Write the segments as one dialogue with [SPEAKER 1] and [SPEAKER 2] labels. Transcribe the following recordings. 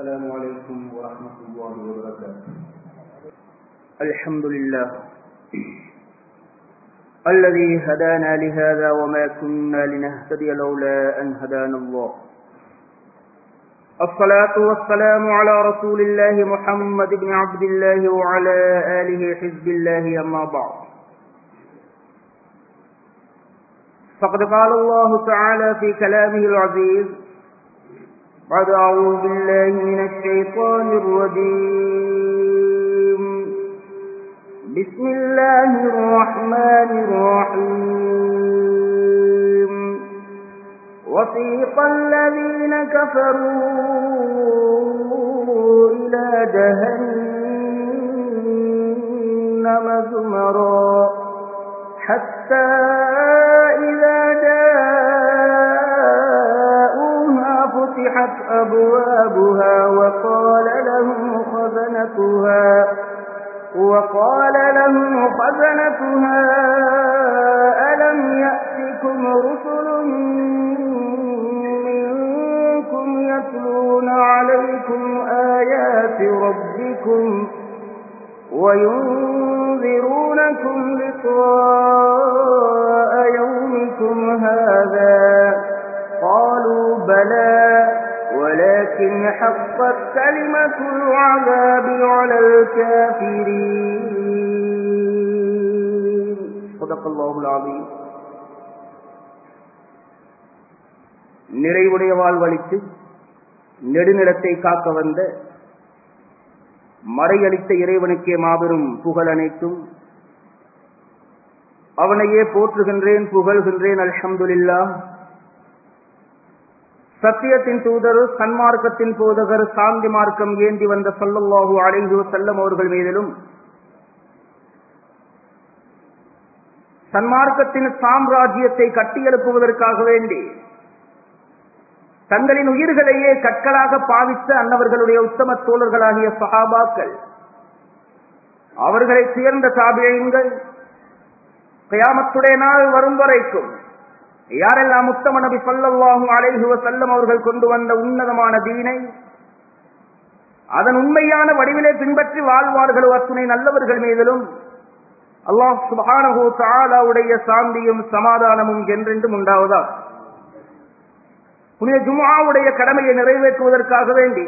[SPEAKER 1] السلام عليكم ورحمة الله وبركاته الحمد لله الذي هدانا لهذا وما كنا لنهتدي لولا أن هدانا الله الصلاة والسلام على رسول الله محمد بن عبد الله وعلى آله حزب الله أما بعد فقد قال الله تعالى في كلامه العزيز بعد أعوذ بالله من الشيطان الرجيم بسم الله الرحمن الرحيم وسيق الذين كفروا إلى جهنم زمرا حتى إذا جاءوها فتحت أبوابها وقال لهم خزنتها وقال لهم خزنتها ألم يأتكم رسل منكم يتلون عليكم آيات ربكم وينذرونكم لقاء يومكم هذا قالوا بلى ولكن حقت كلمة العذاب على الكافرين صدق الله العظيم நிறைவுடைய வாழ்வழித்து நெடுநிலத்தை காக்க வந்த மறையளித்த இறைவனுக்கே மாபெரும் புகழ் அனைத்தும் அவனையே போற்றுகின்றேன் புகழ்கின்றேன் அல்ஹம்துலில்லா சத்தியத்தின் தூதர் சன்மார்க்கத்தின் போதகர் சாந்தி மார்க்கம் ஏந்தி வந்த சொல்லல்லாஹு அலைஹு செல்லம் அவர்கள் மீதிலும் சன்மார்க்கத்தின் சாம்ராஜ்யத்தை கட்டியெழுப்புவதற்காக வேண்டி தங்களின் உயிர்களையே கற்களாக பாவித்த அன்னவர்களுடைய உத்தம தோழர்களாகிய சஹாபாக்கள் அவர்களை சேர்ந்த தாபியங்கள் கயாமத்துடைய நாள் வரும் வரைக்கும் யாரெல்லாம் உத்தம நபி சொல்லல்லாஹும் அலைஹுவ செல்லம் அவர்கள் கொண்டு வந்த உன்னதமான தீனை அதன் உண்மையான வடிவிலே பின்பற்றி வாழ்வார்களோ அத்துணை நல்லவர்கள் மீதிலும் அல்லாஹ் சுபானஹூ தாலாவுடைய சாந்தியும் சமாதானமும் என்றென்றும் உண்டாவதா புனித ஜுமாவுடைய கடமையை நிறைவேற்றுவதற்காக வேண்டி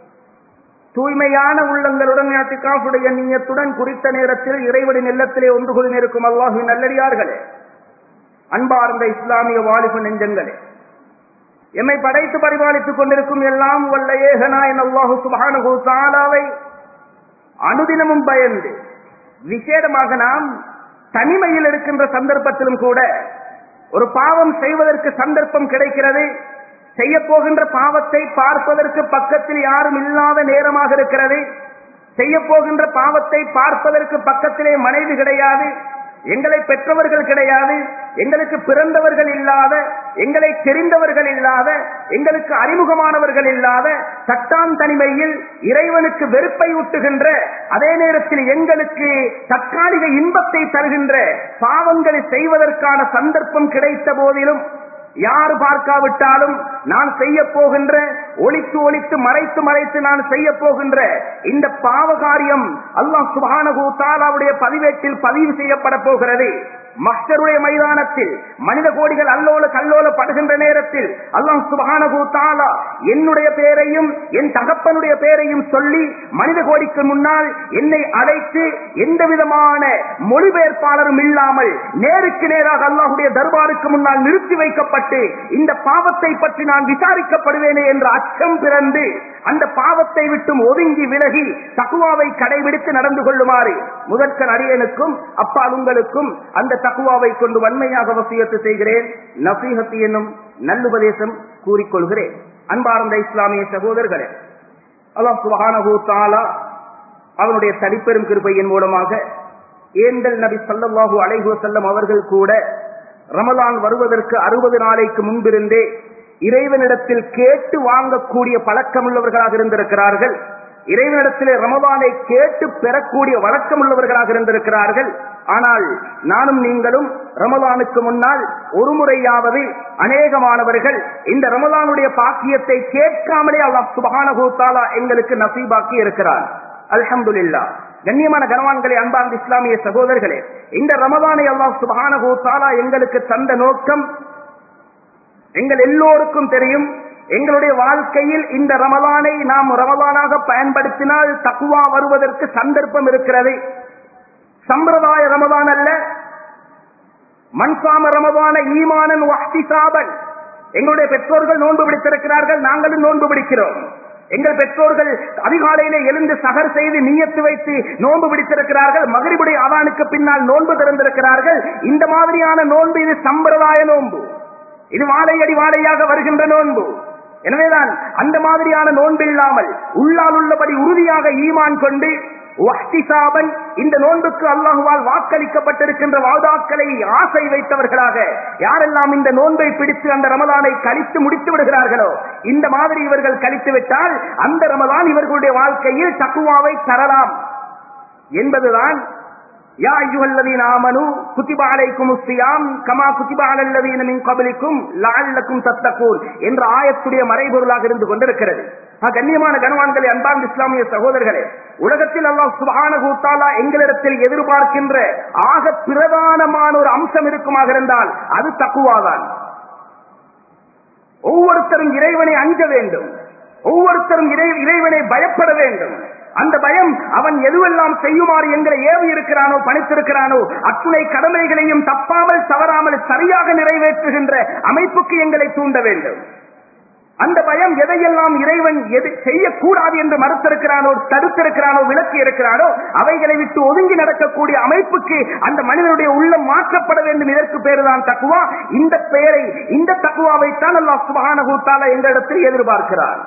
[SPEAKER 1] தூய்மையான உள்ளங்களுடன் காப்புடைய நீயத்துடன் குறித்த நேரத்தில் இறைவனின் இல்லத்திலே ஒன்று கொண்டு இருக்கும் அல்லாஹுவின் நல்லடியார்களே அன்பார்ந்த இஸ்லாமிய வாலிப நெஞ்சங்களே எம்மை படைத்து பரிபாலித்துக் கொண்டிருக்கும் எல்லாம் வல்ல ஏகனாயன் அல்லாஹு சுபானு தாலாவை அனுதினமும் பயந்து விசேடமாக நாம் தனிமையில் இருக்கின்ற சந்தர்ப்பத்திலும் கூட ஒரு பாவம் செய்வதற்கு சந்தர்ப்பம் கிடைக்கிறது செய்ய போகின்ற பாவத்தை பார்ப்பதற்கு பக்கத்தில் யாரும் இல்லாத நேரமாக இருக்கிறது செய்ய போகின்ற பாவத்தை பார்ப்பதற்கு பக்கத்திலே மனைவி கிடையாது எங்களை பெற்றவர்கள் கிடையாது எங்களுக்கு பிறந்தவர்கள் இல்லாத எங்களை தெரிந்தவர்கள் இல்லாத எங்களுக்கு அறிமுகமானவர்கள் இல்லாத சட்டான் தனிமையில் இறைவனுக்கு வெறுப்பை ஊட்டுகின்ற அதே நேரத்தில் எங்களுக்கு தற்காலிக இன்பத்தை தருகின்ற பாவங்களை செய்வதற்கான சந்தர்ப்பம் கிடைத்த போதிலும் யார் பார்க்காவிட்டாலும் நான் செய்ய போகின்ற ஒழித்து ஒழித்து மறைத்து மறைத்து நான் செய்ய போகின்ற இந்த பாவ காரியம் அல்லாஹ் சுபானகு தாலாவுடைய பதிவேட்டில் பதிவு செய்யப்பட போகிறது மஸ்டருடைய மைதானத்தில் மனித கோடிகள் அல்லோல கல்லோல படுகின்ற நேரத்தில் அல்லாஹ் சுபானகு தாலா என்னுடைய பேரையும் என் தகப்பனுடைய பேரையும் சொல்லி மனித கோடிக்கு முன்னால் என்னை அழைத்து எந்த விதமான மொழிபெயர்ப்பாளரும் இல்லாமல் நேருக்கு நேராக அல்லாஹுடைய தர்பாருக்கு முன்னால் நிறுத்தி வைக்கப்பட்டு இந்த பாவத்தை பற்றி நான் விசாரிக்கப்படுவேனே என்ற அச்சம் பிறந்து அந்த பாவத்தை விட்டும் ஒதுங்கி விலகி தகுவாவை கடைபிடித்து நடந்து கொள்ளுமாறு முதற்கன் அடியனுக்கும் அப்பால் உங்களுக்கும் அந்த தகுவாவை கொண்டு வன்மையாக வசியத்து செய்கிறேன் நசீகத்து என்னும் நல்லுபதேசம் கூறிக்கொள்கிறேன் அன்பார்ந்த இஸ்லாமிய சகோதரர்களே அல்லாஹ் சுபஹானஹு தஆலா அவனுடைய தனிப்பெரும் கிருபையின் மூலமாக ஏந்தல் நபி ஸல்லல்லாஹு அலைஹி வஸல்லம் அவர்கள் கூட ரமலான் வருவதற்கு அறுபது நாளைக்கு முன்பிருந்தே இறைவனிடத்தில் கேட்டு வாங்கக்கூடிய பழக்கமுள்ளவர்களாக இருந்திருக்கிறார்கள் இறைவனிடத்திலே ரமபானை கேட்டு பெறக்கூடிய வழக்கம் உள்ளவர்களாக இருந்திருக்கிறார்கள் ஆனால் நானும் நீங்களும் ரமலானுக்கு முன்னால் ஒரு முறையாவது அநேகமானவர்கள் இந்த ரமலானுடைய பாக்கியத்தை கேட்காமலே அல்லாஹ் சுபஹானஹு தஆலா எங்களுக்கு நசீபாக்கி இருக்கிறார் அல்ஹம்துலில்லா கண்ணியமான கனவான்களே அன்பார்ந்த இஸ்லாமிய சகோதரர்களே இந்த ரமலானை அல்லாஹ் சுபஹானஹு தஆலா எங்களுக்கு தந்த நோக்கம் எங்கள் எல்லோருக்கும் தெரியும் எங்களுடைய வாழ்க்கையில் இந்த ரமலானை நாம் ரமலானாக பயன்படுத்தினால் தக்குவா வருவதற்கு சந்தர்ப்பம் இருக்கிறது சம்பிரதாய ரமதான் அல்ல மண்சாம ரமதான ஈமானன் வஹ்திசாபன் எங்களுடைய பெற்றோர்கள் நோன்பு பிடித்திருக்கிறார்கள் நாங்களும் நோன்பு பிடிக்கிறோம் எங்கள் பெற்றோர்கள் அதிகாலையிலே எழுந்து சகர் செய்து நீயத்து வைத்து நோன்பு பிடித்திருக்கிறார்கள் மகரிபுடைய அவானுக்கு பின்னால் நோன்பு திறந்திருக்கிறார்கள் இந்த மாதிரியான நோன்பு இது சம்பிரதாய நோன்பு இது வாழையடி வாழையாக வருகின்ற நோன்பு எனவேதான் அந்த மாதிரியான நோன்பு இல்லாமல் உள்ளால் உள்ளபடி உறுதியாக ஈமான் கொண்டு வஹ்திசாபன் இந்த நோன்புக்கு அல்லாஹுவால் வாக்களிக்கப்பட்டிருக்கின்ற வாதாக்களை ஆசை வைத்தவர்களாக யாரெல்லாம் இந்த நோன்பை பிடித்து அந்த ரமலானை கழித்து முடித்து விடுகிறார்களோ இந்த மாதிரி இவர்கள் கழித்து விட்டால் அந்த ரமலான் இவர்களுடைய வாழ்க்கையில் தக்குவாவை தரலாம் என்பதுதான் யா அய்யுஹல்லதீன ஆமனு குத்திப அலைக்குமுஸ் ஸியாம் கமா குத்திப அலல்லதீன மின் கப்லிக்கும் லஅல்லக்கும் தத்தகூன் என்ற ஆயத்துடைய மறைபொருளாக இருந்து கொண்டிருக்கிறது ஆ, கண்ணியமான கனவான்களே அன்பார்ந்த இஸ்லாமிய சகோதரர்களே உலகத்தில் அல்லாஹ் சுப்ஹானஹு தஆலா எங்களிடத்தில் எதிர்பார்க்கின்ற ஆக பிரதானமான ஒரு அம்சம் இருக்குமாக இருந்தால் அது தக்குவாதான் ஒவ்வொருத்தரும் இறைவனை அஞ்ச வேண்டும் ஒவ்வொருத்தரும் இறை- இறைவனை பயப்பட வேண்டும் அந்த பயம் அவன் எதுவெல்லாம் செய்யுமாறு எங்களை ஏவி இருக்கிறானோ பணித்திருக்கிறானோ அத்துணை கடமைகளையும் தப்பாமல் தவறாமல் சரியாக நிறைவேற்றுகின்ற அமைப்புக்கு எங்களை தூண்ட வேண்டும் அந்த பயம் எதையெல்லாம் இறைவன் எது செய்யக்கூடாது என்று மறுத்திருக்கிறானோ தடுத்திருக்கிறானோ விலக்கி இருக்கிறானோ அவைகளை விட்டு ஒதுங்கி நடக்கக்கூடிய அமைப்புக்கு அந்த மனிதனுடைய உள்ளம் மாற்றப்பட வேண்டும் இதற்கு பேருதான் தக்குவா இந்த பெயரை இந்த தக்குவாவைத்தான் அல்லாஹ் சுபஹானஹு தஆலா எங்களிடத்தில் எதிர்பார்க்கிறார்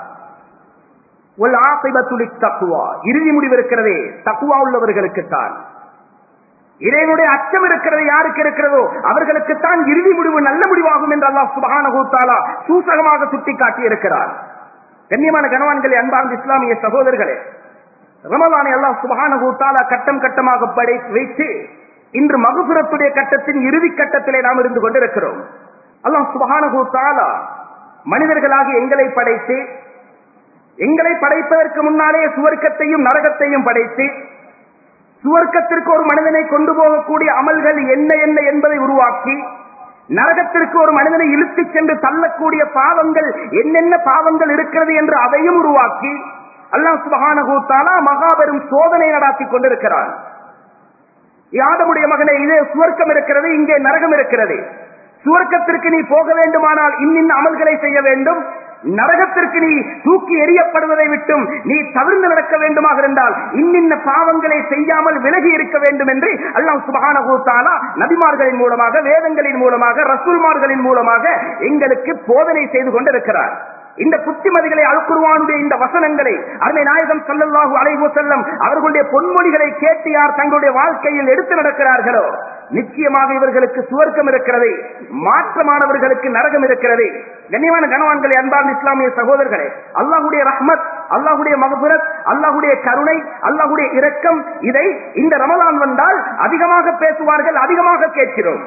[SPEAKER 1] ஒல் ஆசிபத்துலி தக்குவா இறுதி முடிவு இருக்கிறதே தக்குவா உள்ளவர்களுக்குத்தான் இறைவனுடைய அச்சம் இருக்கிறது யாருக்கு இருக்கிறதோ அவர்களுக்குத்தான் இறுதி முடிவு நல்ல முடிவாகும் என்று அல்லாஹ் சுபஹானஹு தஆலா சூசகமாக சுட்டிக்காட்டி இருக்கிறார் கண்ணியமான கனவான்களே அன்பார்ந்த இஸ்லாமிய சகோதரர்களே ரமலானை அல்லாஹ் சுபஹானஹு தஆலா கட்டம் கட்டமாக படை வைத்து இன்று மகுபுரத்துடைய கட்டத்தின் இறுதி கட்டத்திலே நாம் இருந்து கொண்டிருக்கிறோம் அல்லாஹ் சுபஹானஹு தஆலா மனிதர்களாகி எங்களை படைத்து எங்களை படைப்பதற்கு முன்னாலே சுவர்க்கத்தையும் நரகத்தையும் படைத்து சுவர்க்கத்திற்கு ஒரு மனிதனை கொண்டு போகக்கூடிய அமல்கள் என்ன என்ன என்பதை உருவாக்கி நரகத்திற்கு ஒரு மனிதனை இழுத்துச் சென்று தள்ளக்கூடிய பாவங்கள் என்னென்ன பாவங்கள் இருக்கிறது என்று அதையும் உருவாக்கி அல்லாஹ் சுபஹானஹு தஆலா மகாபெரும் சோதனை நடாத்தி கொண்டிருக்கிறான் யாதமுடைய மகனே இதே சுவர்க்கம் இருக்கிறது இங்கே நரகம் இருக்கிறது சுவர்க்கத்திற்கு நீ போக வேண்டுமானால் இன்னின் அமல்களை செய்ய வேண்டும் நரகத்திற்கு நீ தூக்கி எறியப்படுவதை விட்டும் நீ தவிர்ந்து நடக்க வேண்டுமாக இருந்தால் இன்னின்ன பாவங்களை செய்யாமல் விலகி இருக்க வேண்டும் என்று அல்லாஹ் சுபஹானஹு தஆலா நபிமார்களின் மூலமாக வேதங்களின் மூலமாக ரசூல்மார்களின் மூலமாக எங்களுக்கு போதனை செய்து கொண்டிருக்கிறார் இந்த புத்திமதிகளை அல்குர்வானுடைய இந்த வசனங்களை அருமை நாயகம் ஸல்லல்லாஹு அலைஹி வஸல்லம் அவர்களுடைய பொன்மொழிகளை கேட்டு யார் தங்களுடைய வாழ்க்கையில் எடுத்து நடக்கிறார்களோ நிச்சயமாக இவர்களுக்கு சுவர்க்கம் இருக்கிறது மாற்றமானவர்களுக்கு நரகம் இருக்கிறது கண்ணியமான கனவான்களே அன்பார்ந்த இஸ்லாமிய சகோதரர்களே அல்லாஹ்வுடைய ரஹ்மத் அல்லாஹ்வுடைய மகபுரத் அல்லாஹ்வுடைய கருணை அல்லாஹ்வுடைய இரக்கம் இதை இந்த ரமலான் வந்தால் அதிகமாக பேசுவார்கள் அதிகமாக கேட்கிறோம்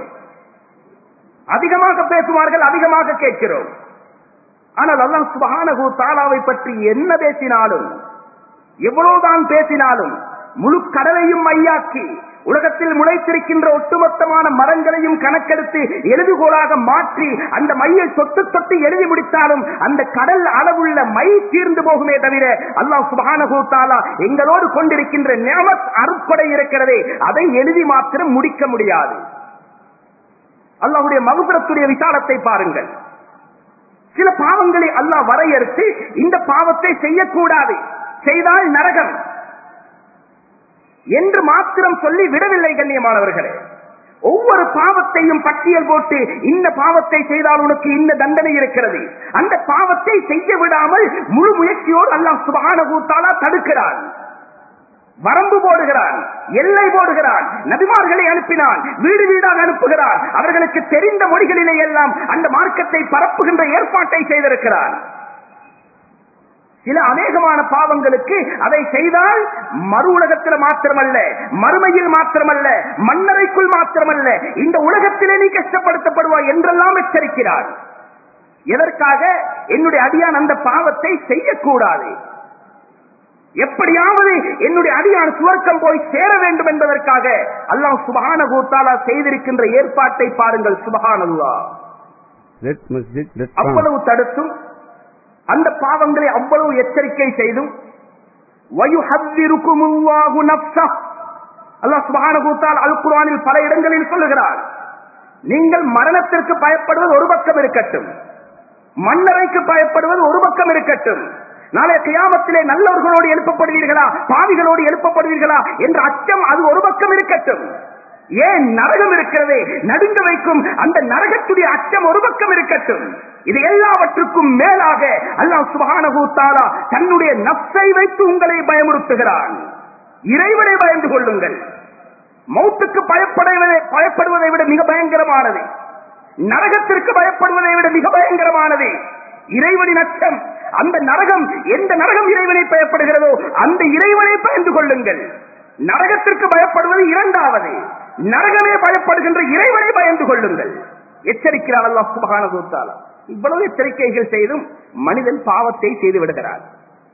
[SPEAKER 1] அதிகமாக பேசுவார்கள் அதிகமாக கேட்கிறோம் ஆனால் அல்லாஹ் சுபஹானஹு தஆலாவை பற்றி என்ன பேசினாலும் எவ்வளவுதான் பேசினாலும் முழு கடலையும் மையாக்கி உலகத்தில் முளைத்திருக்கின்ற ஒட்டுமொத்தமான மரங்களையும் கணக்கெடுத்து எழுதுகோலாக மாற்றி அந்த மையை தொட்டு தொட்டு எழுதி முடித்தாலும் அந்த கடல் அளவுள்ள மை தீர்ந்து போகுமே தவிர அல்லாஹ் சுபஹானஹு தஆலா எங்களோடு கொண்டிருக்கின்ற நியமத் அருட்கொடை இருக்கிறதே அதை எழுதி மாத்திரம் முடிக்க முடியாது அல்லாஹ்வுடைய மகுபுரத்துடைய விசாலத்தை பாருங்கள் சில பாவங்களை அல்லாஹ் வரையறுத்து இந்த பாவத்தை செய்யக்கூடாது செய்தால் நரகம் என்று மாத்திரம் சொல்லி விடவில்லை கண்ணியமானவர்களே ஒவ்வொரு பாவத்தையும் பட்டியல் போட்டு இந்த பாவத்தை செய்தால் உனக்கு இந்த தண்டனை இருக்கிறது அந்த பாவத்தை செய்ய விடாமல் முழு முயற்சியோடு அல்லாஹ் சுபஹானஹு தஆலா தடுக்கிறான் வரம்பு போடுகிறான் எல்லை போடுகிறான் நபிமார்களை அனுப்பினான் வீடு வீடாக அனுப்புகிறான் அவர்களுக்கு தெரிந்த மொழிகளிலே எல்லாம் அந்த மார்க்கத்தை பரப்புகின்ற ஏற்பாட்டை செய்திருக்கிறான் சில அநேகமான பாவங்களுக்கு அதை செய்தால் மறு உலகத்தில் மாத்திரமல்ல மறுமையில் மாத்திரமல்ல மன்னரைக்குள் மாத்திரமல்ல இந்த உலகத்திலே நீ கஷ்டப்படுத்தப்படுவாய் என்றெல்லாம் எச்சரிக்கிறார் எதற்காக என்னுடைய அடியான் அந்த பாவத்தை செய்யக்கூடாது எப்படியாவது என்னுடைய அடியான் சுவர்க்கம் போய் சேர வேண்டும் என்பதற்காக அல்லாஹ் சுபஹான கூத்தாலா செய்திருக்கின்ற ஏற்பாட்டை பாருங்கள் சுபஹானல்லா
[SPEAKER 2] netmasjid.com
[SPEAKER 1] அவ்வளவு தடுத்தும் அந்த பாவங்களை அவ்வளவு எச்சரிக்கை செய்தும் வயுஹவ்விருக்குமுல்லாஹு நஃப்ஸஹ். அல்லாஹ் சுப்ஹானஹு வ தஆலா அல் குர்ஆனில் பல இடங்களில் சொல்லுகிறார் நீங்கள் மரணத்திற்கு பயப்படுவது ஒரு பக்கம் இருக்கட்டும் மன்னரைக்கு பயப்படுவது ஒரு பக்கம் இருக்கட்டும் நாளை கியாமத்திலே நல்லவர்களோடு எழுப்பப்படுவீர்களா பாவிகளோடு எழுப்பப்படுவீர்களா என்ற அச்சம் அது ஒரு பக்கம் இருக்கட்டும் ஏன் நரகம் இருக்கிறதே நடுங்க வைக்கும் அந்த நரகத்துடைய அச்சம் ஒரு பக்கம் இருக்கட்டும் இது எல்லாவற்றுக்கும் மேலாக அல்லாஹ் சுபஹானஹு தஆலா தன்னுடைய நஃப்ஸை வைத்து உங்களை பயமுறுத்துகிறான் இறைவனை பயந்து கொள்ளுங்கள் மௌத்துக்கு பயப்படுவதை பயப்படுவதை விட மிக பயங்கரமானது நரகத்திற்கு பயப்படுவதை விட மிக பயங்கரமானது இறைவனின் அச்சம் அந்த நரகம் எந்த நரகம் இறைவனை பயப்படுகிறதோ அந்த இறைவனை பயந்து கொள்ளுங்கள் நரகத்திற்கு பயப்படுவது இரண்டாவது நரகமே பயப்படுகின்ற இறைவனை பயந்து கொள்ளுங்கள் எச்சரிக்கிறார் அல்லாஹ் சுபஹானஹு வ தஆலா இவ்வளவு எச்சரிக்கைகள் செய்தும் மனிதன் பாவத்தை செய்து விடுகிறார்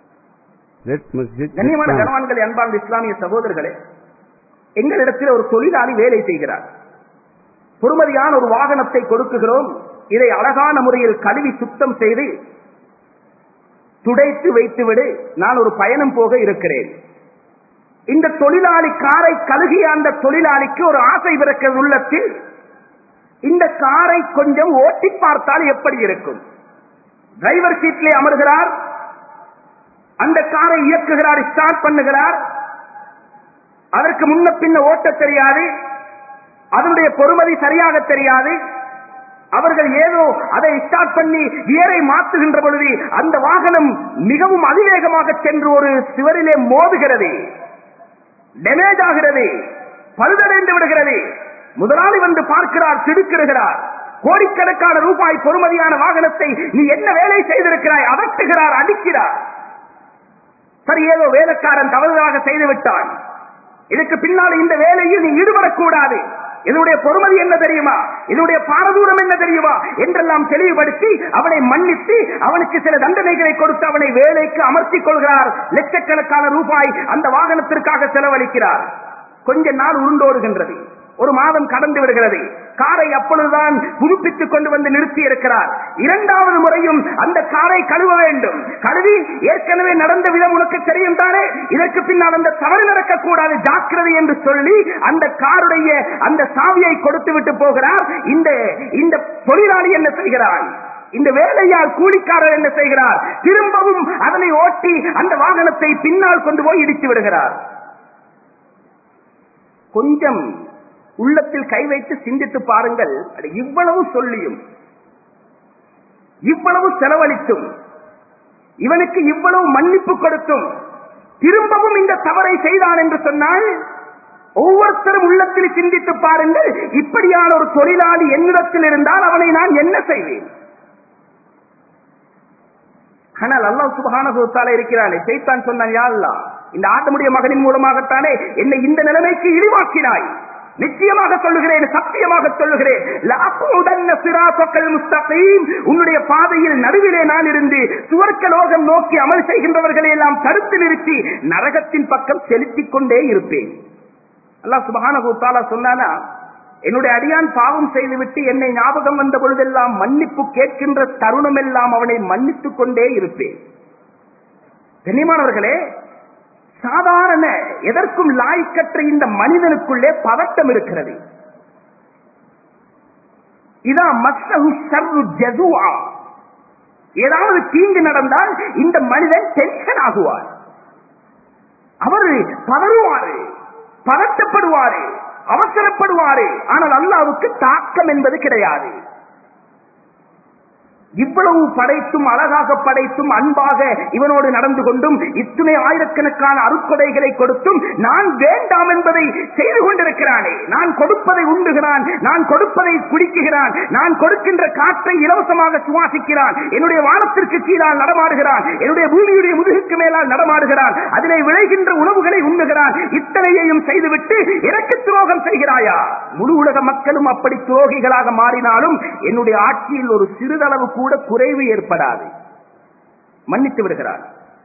[SPEAKER 1] கண்ணியமான
[SPEAKER 2] netmasjid.com
[SPEAKER 1] கணவான்களை அன்பார்ந்த இஸ்லாமிய சகோதரர்களே எங்களிடத்தில் ஒரு தொழிலாளி வேலை செய்கிறார் பொறுமதியான ஒரு வாகனத்தை கொடுக்குகிறோம் இதை அழகான முறையில் கழுவி சுத்தம் செய்து துடைத்து வைத்துவிடு நான் ஒரு பயணம் போக இருக்கிறேன் இந்த தொழிலாளி காரை கழுகிய அந்த தொழிலாளிக்கு ஒரு ஆசை பிறக்கிறது உள்ளத்தில் இந்த காரை கொஞ்சம் ஓட்டி பார்த்தால் எப்படி இருக்கும் டிரைவர் சீட்லே அமர்கிறார் அந்த காரை இயக்குகிறார் ஸ்டார்ட் பண்ணுகிறார் அதற்கு முன்ன பின்ன ஓட்ட தெரியாது அதனுடைய பொறுமதி சரியாக தெரியாது அவர்கள் ஏதோ அதை ஸ்டார்ட் பண்ணி கியரை மாற்றுகின்ற பொழுது அந்த வாகனம் மிகவும் அதிவேகமாக சென்று ஒரு சிவரிலே மோதுகிறது டேமேஜ் ஆகிறது பழுதடைந்து விடுகிறது முதலாளி வந்து பார்க்கிறார் திடுக்கிடுகிறார் கோடிக்கணக்கான ரூபாய் பொறுமதியான வாகனத்தை நீ என்ன வேலை செய்திருக்கிறாய் அதட்டுகிறார் அடிக்கிறார் சரி ஏதோ வேலைக்காரன் தவறுதலாக செய்து விட்டான் இதுக்கு பின்னால் இந்த வேலையில் நீ ஈடுபடக்கூடாது இதனுடைய பொறுமதி என்ன தெரியுமா இதனுடைய பாரதூரம் என்ன தெரியுமா என்றெல்லாம் தெளிவுபடுத்தி அவனை மன்னித்து அவனுக்கு சில தண்டனைகளை கொடுத்து அவனை வேலைக்கு அமர்த்திக் கொள்கிறார் லட்சக்கணக்கான ரூபாய் அந்த வாகனத்திற்காக செலவழிக்கிறார் கொஞ்ச நாள் உருண்டோடுகின்றது ஒரு மாதம் கடந்து விடுகிறது காரை அப்பொழுதுதான் புதுப்பித்துக் கொண்டு வந்து நிறுத்தி இருக்கிறார் இரண்டாவது முறையும் அந்த காரை கழுவ வேண்டும் கழுவி ஏற்கனவே நடந்த விதம் உனக்கு தெரியும் தானே இதற்கு பின்னால் அந்த தவறு நடக்கக்கூடாது ஜாக்கிரதை என்று சொல்லி அந்த காருடைய அந்த சாவியை கொடுத்து விட்டு போகிறார் இந்த இந்த தொழிலாளி என்ன செய்கிறான் இந்த வேலையால் கூலிக்காரர் என்ன செய்கிறார் திரும்பவும் அதனை ஓட்டி அந்த வாகனத்தை பின்னால் கொண்டு போய் இடித்து விடுகிறார் கொஞ்சம் உள்ளத்தில் கை வைத்து சிந்தித்து பாருங்கள் அட இவ்வளவு சொல்லியும் இவ்வளவு செலவழித்தும் இவனுக்கு இவ்வளவு மன்னிப்பு கொடுத்தும் திரும்பவும் இந்த தவறை செய்தான் என்று சொன்னால் ஒவ்வொருத்தரும் உள்ளத்தில் சிந்தித்து பாருங்கள் இப்படியான ஒரு தொழிலாளி என்னிடத்தில் இருந்தால் அவனை நான் என்ன செய்வேன் ஆனால் அல்லாஹ் சுபஹானஹு இருக்கிறானே சைத்தான் சொன்னான் யா அல்லாஹ் இந்த ஆட்டமுடைய மகனின் மூலமாகத்தானே என்னை இந்த நிலைமைக்கு இழிவாக்கினாய் நிச்சயமாக சொல்லுகிறேன் சத்தியமாக சொல்லுகிறேன் லஅக்உதன்ன சிராத்தக்கல் முஸ்தகீம் உன்னுடைய பாதையில் நடுவிலே நான் இருந்து சுவர்க்க லோகம் நோக்கி அமல் செய்கின்றவர்களை எல்லாம் தடுத்து நிறுத்தி நரகத்தின் பக்கம் செலுத்திக் கொண்டே இருப்பேன் அல்லாஹ் சுபஹானஹு தஆலா சொன்னானா என்னுடைய அடியான் பாவம் செய்துவிட்டு என்னை ஞாபகம் வந்த பொழுதெல்லாம் மன்னிப்பு கேட்கின்ற தருணம் எல்லாம் அவனை மன்னித்துக் கொண்டே இருப்பேன் கண்ணியமானவர்களே சாதாரண எதற்கும் லாய்க்கற்ற இந்த மனிதனுக்குள்ளே பதட்டம் இருக்கிறது இதான் மஸ்ஸஹு ஷர்ரு ஜஸூஆ. ஏதாவது தீங்கு நடந்தால் இந்த மனிதன் டென்ஷன் ஆகுவார் அவர் பதறுவாரு பதட்டப்படுவாரு அவசரப்படுவாரு ஆனால் அல்லாவுக்கு தாக்கம் என்பது கிடையாது இவ்வளவு படைத்தும் அழகாக படைத்தும் அன்பாக இவனோடு நடந்து கொண்டும் இத்துணை ஆயிரக்கணக்கான அருக்கொடைகளை கொடுத்தும் நான் வேண்டாம் என்பதை செய்து கொண்டிருக்கிறானே நான் கொடுப்பதை உண்டுகிறான் நான் கொடுப்பதை குடிக்குகிறான் நான் கொடுக்கின்ற காற்றை இலவசமாக சுவாசிக்கிறான் என்னுடைய வானத்திற்கு கீழால் நடமாடுகிறான் என்னுடைய பூமியுடைய முதுகுக்கு மேலால் நடமாடுகிறான் அதிலே விளைகின்ற உணவுகளை உண்ணுகிறான் இத்தனையையும் செய்துவிட்டு எனக்கு துரோகம் செய்கிறாயா முழு உலக மக்களும் அப்படி துரோகிகளாக மாறினாலும் என்னுடைய ஆட்சியில் ஒரு சிறிதளவு கூட குறைவு ஏற்படாது மன்னித்து விடுகிறார்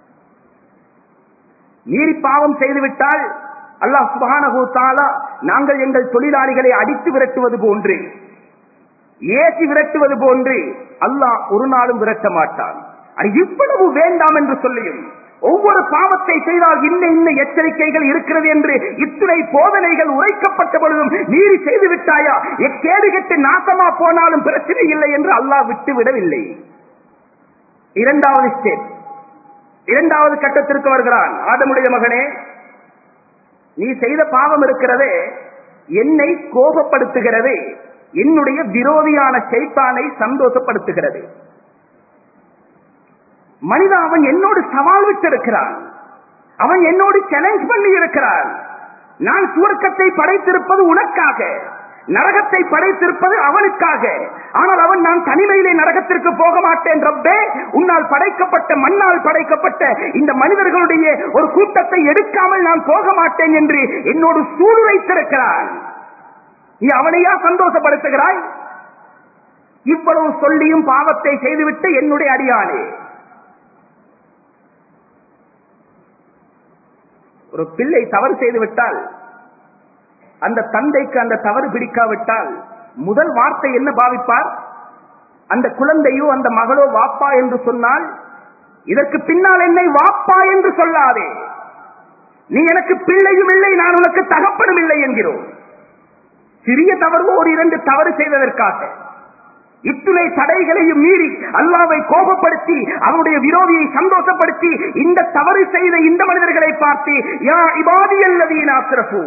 [SPEAKER 1] மீறி பாவம் செய்துவிட்டால் அல்லாஹ் சுபஹானஹு தஆலா நாங்கள் எங்கள் தொழிலாளிகளை அடித்து விரட்டுவது போன்று ஏசி விரட்டுவது போன்று அல்லாஹ் ஒரு நாளும் விரட்ட மாட்டான் அது இவ்வளவு வேண்டாம் என்று சொல்லியும் ஒவ்வொரு பாவத்தை செய்தால் இன்ன இன்ன எச்சரிக்கைகள் இருக்கிறது என்று இத்துணை போதனைகள் உரைக்கப்பட்ட பொழுதும் மீறி செய்து விட்டாயா எக்கேடு கெட்டு நாசமா போனாலும் பிரச்சனை இல்லை என்று அல்லாஹ் விட்டு விடவில்லை இரண்டாவது ஸ்டேப் இரண்டாவது கட்டத்திற்கு வருகிறான் ஆதமுடைய மகனே நீ செய்த பாவம் இருக்கிறதே என்னை கோபப்படுத்துகிறது என்னுடைய விரோதியான சைத்தானை சந்தோஷப்படுத்துகிறது மனிதா அவன் என்னோடு சவால் விட்டிருக்கிறான் அவன் என்னோடு சேலஞ்ச் பண்ணி இருக்கிறான் நான் சுவர்க்கத்தை படைத்திருப்பது உனக்காக நரகத்தை படைத்திருப்பது அவனுக்காக ஆனால் அவன் நான் தனிமையிலே நரகத்திற்கு போக மாட்டேன் ரப்பே உன்னால் படைக்கப்பட்ட மண்ணால் படைக்கப்பட்ட இந்த மனிதர்களுடைய ஒரு கூட்டத்தை எடுக்காமல் நான் போக மாட்டேன் என்று என்னோடு சூளுரைத்திருக்கிறான் நீ அவனையா சந்தோஷப்படுத்துகிறாய் இவ்வளவு சொல்லியும் பாவத்தை செய்துவிட்டு என்னுடைய அடியானே ஒரு பிள்ளை தவறு செய்து விட்டால் அந்த தந்தைக்கு அந்த தவறு பிடிக்காவிட்டால் முதல் வார்த்தை என்ன பாவிப்பார் அந்த குழந்தையோ அந்த மகளோ வாப்பா என்று சொன்னால் இதற்கு பின்னால் என்னை வாப்பா என்று சொல்லாதே நீ எனக்கு பிள்ளையும் இல்லை நான் உனக்கு தகப்பனும் இல்லை என்கிறோம் சிறிய தவறு ஒரு இரண்டு தவறு செய்ததற்காக இத்துணை தடைகளையும் மீறி அல்லாவை கோபப்படுத்தி அவனுடைய விரோதியை சந்தோஷப்படுத்தி இந்த தவறு செய்த இந்த மனிதர்களை பார்த்து யா இபாதி அல்லதீன அஸ்ரஃபு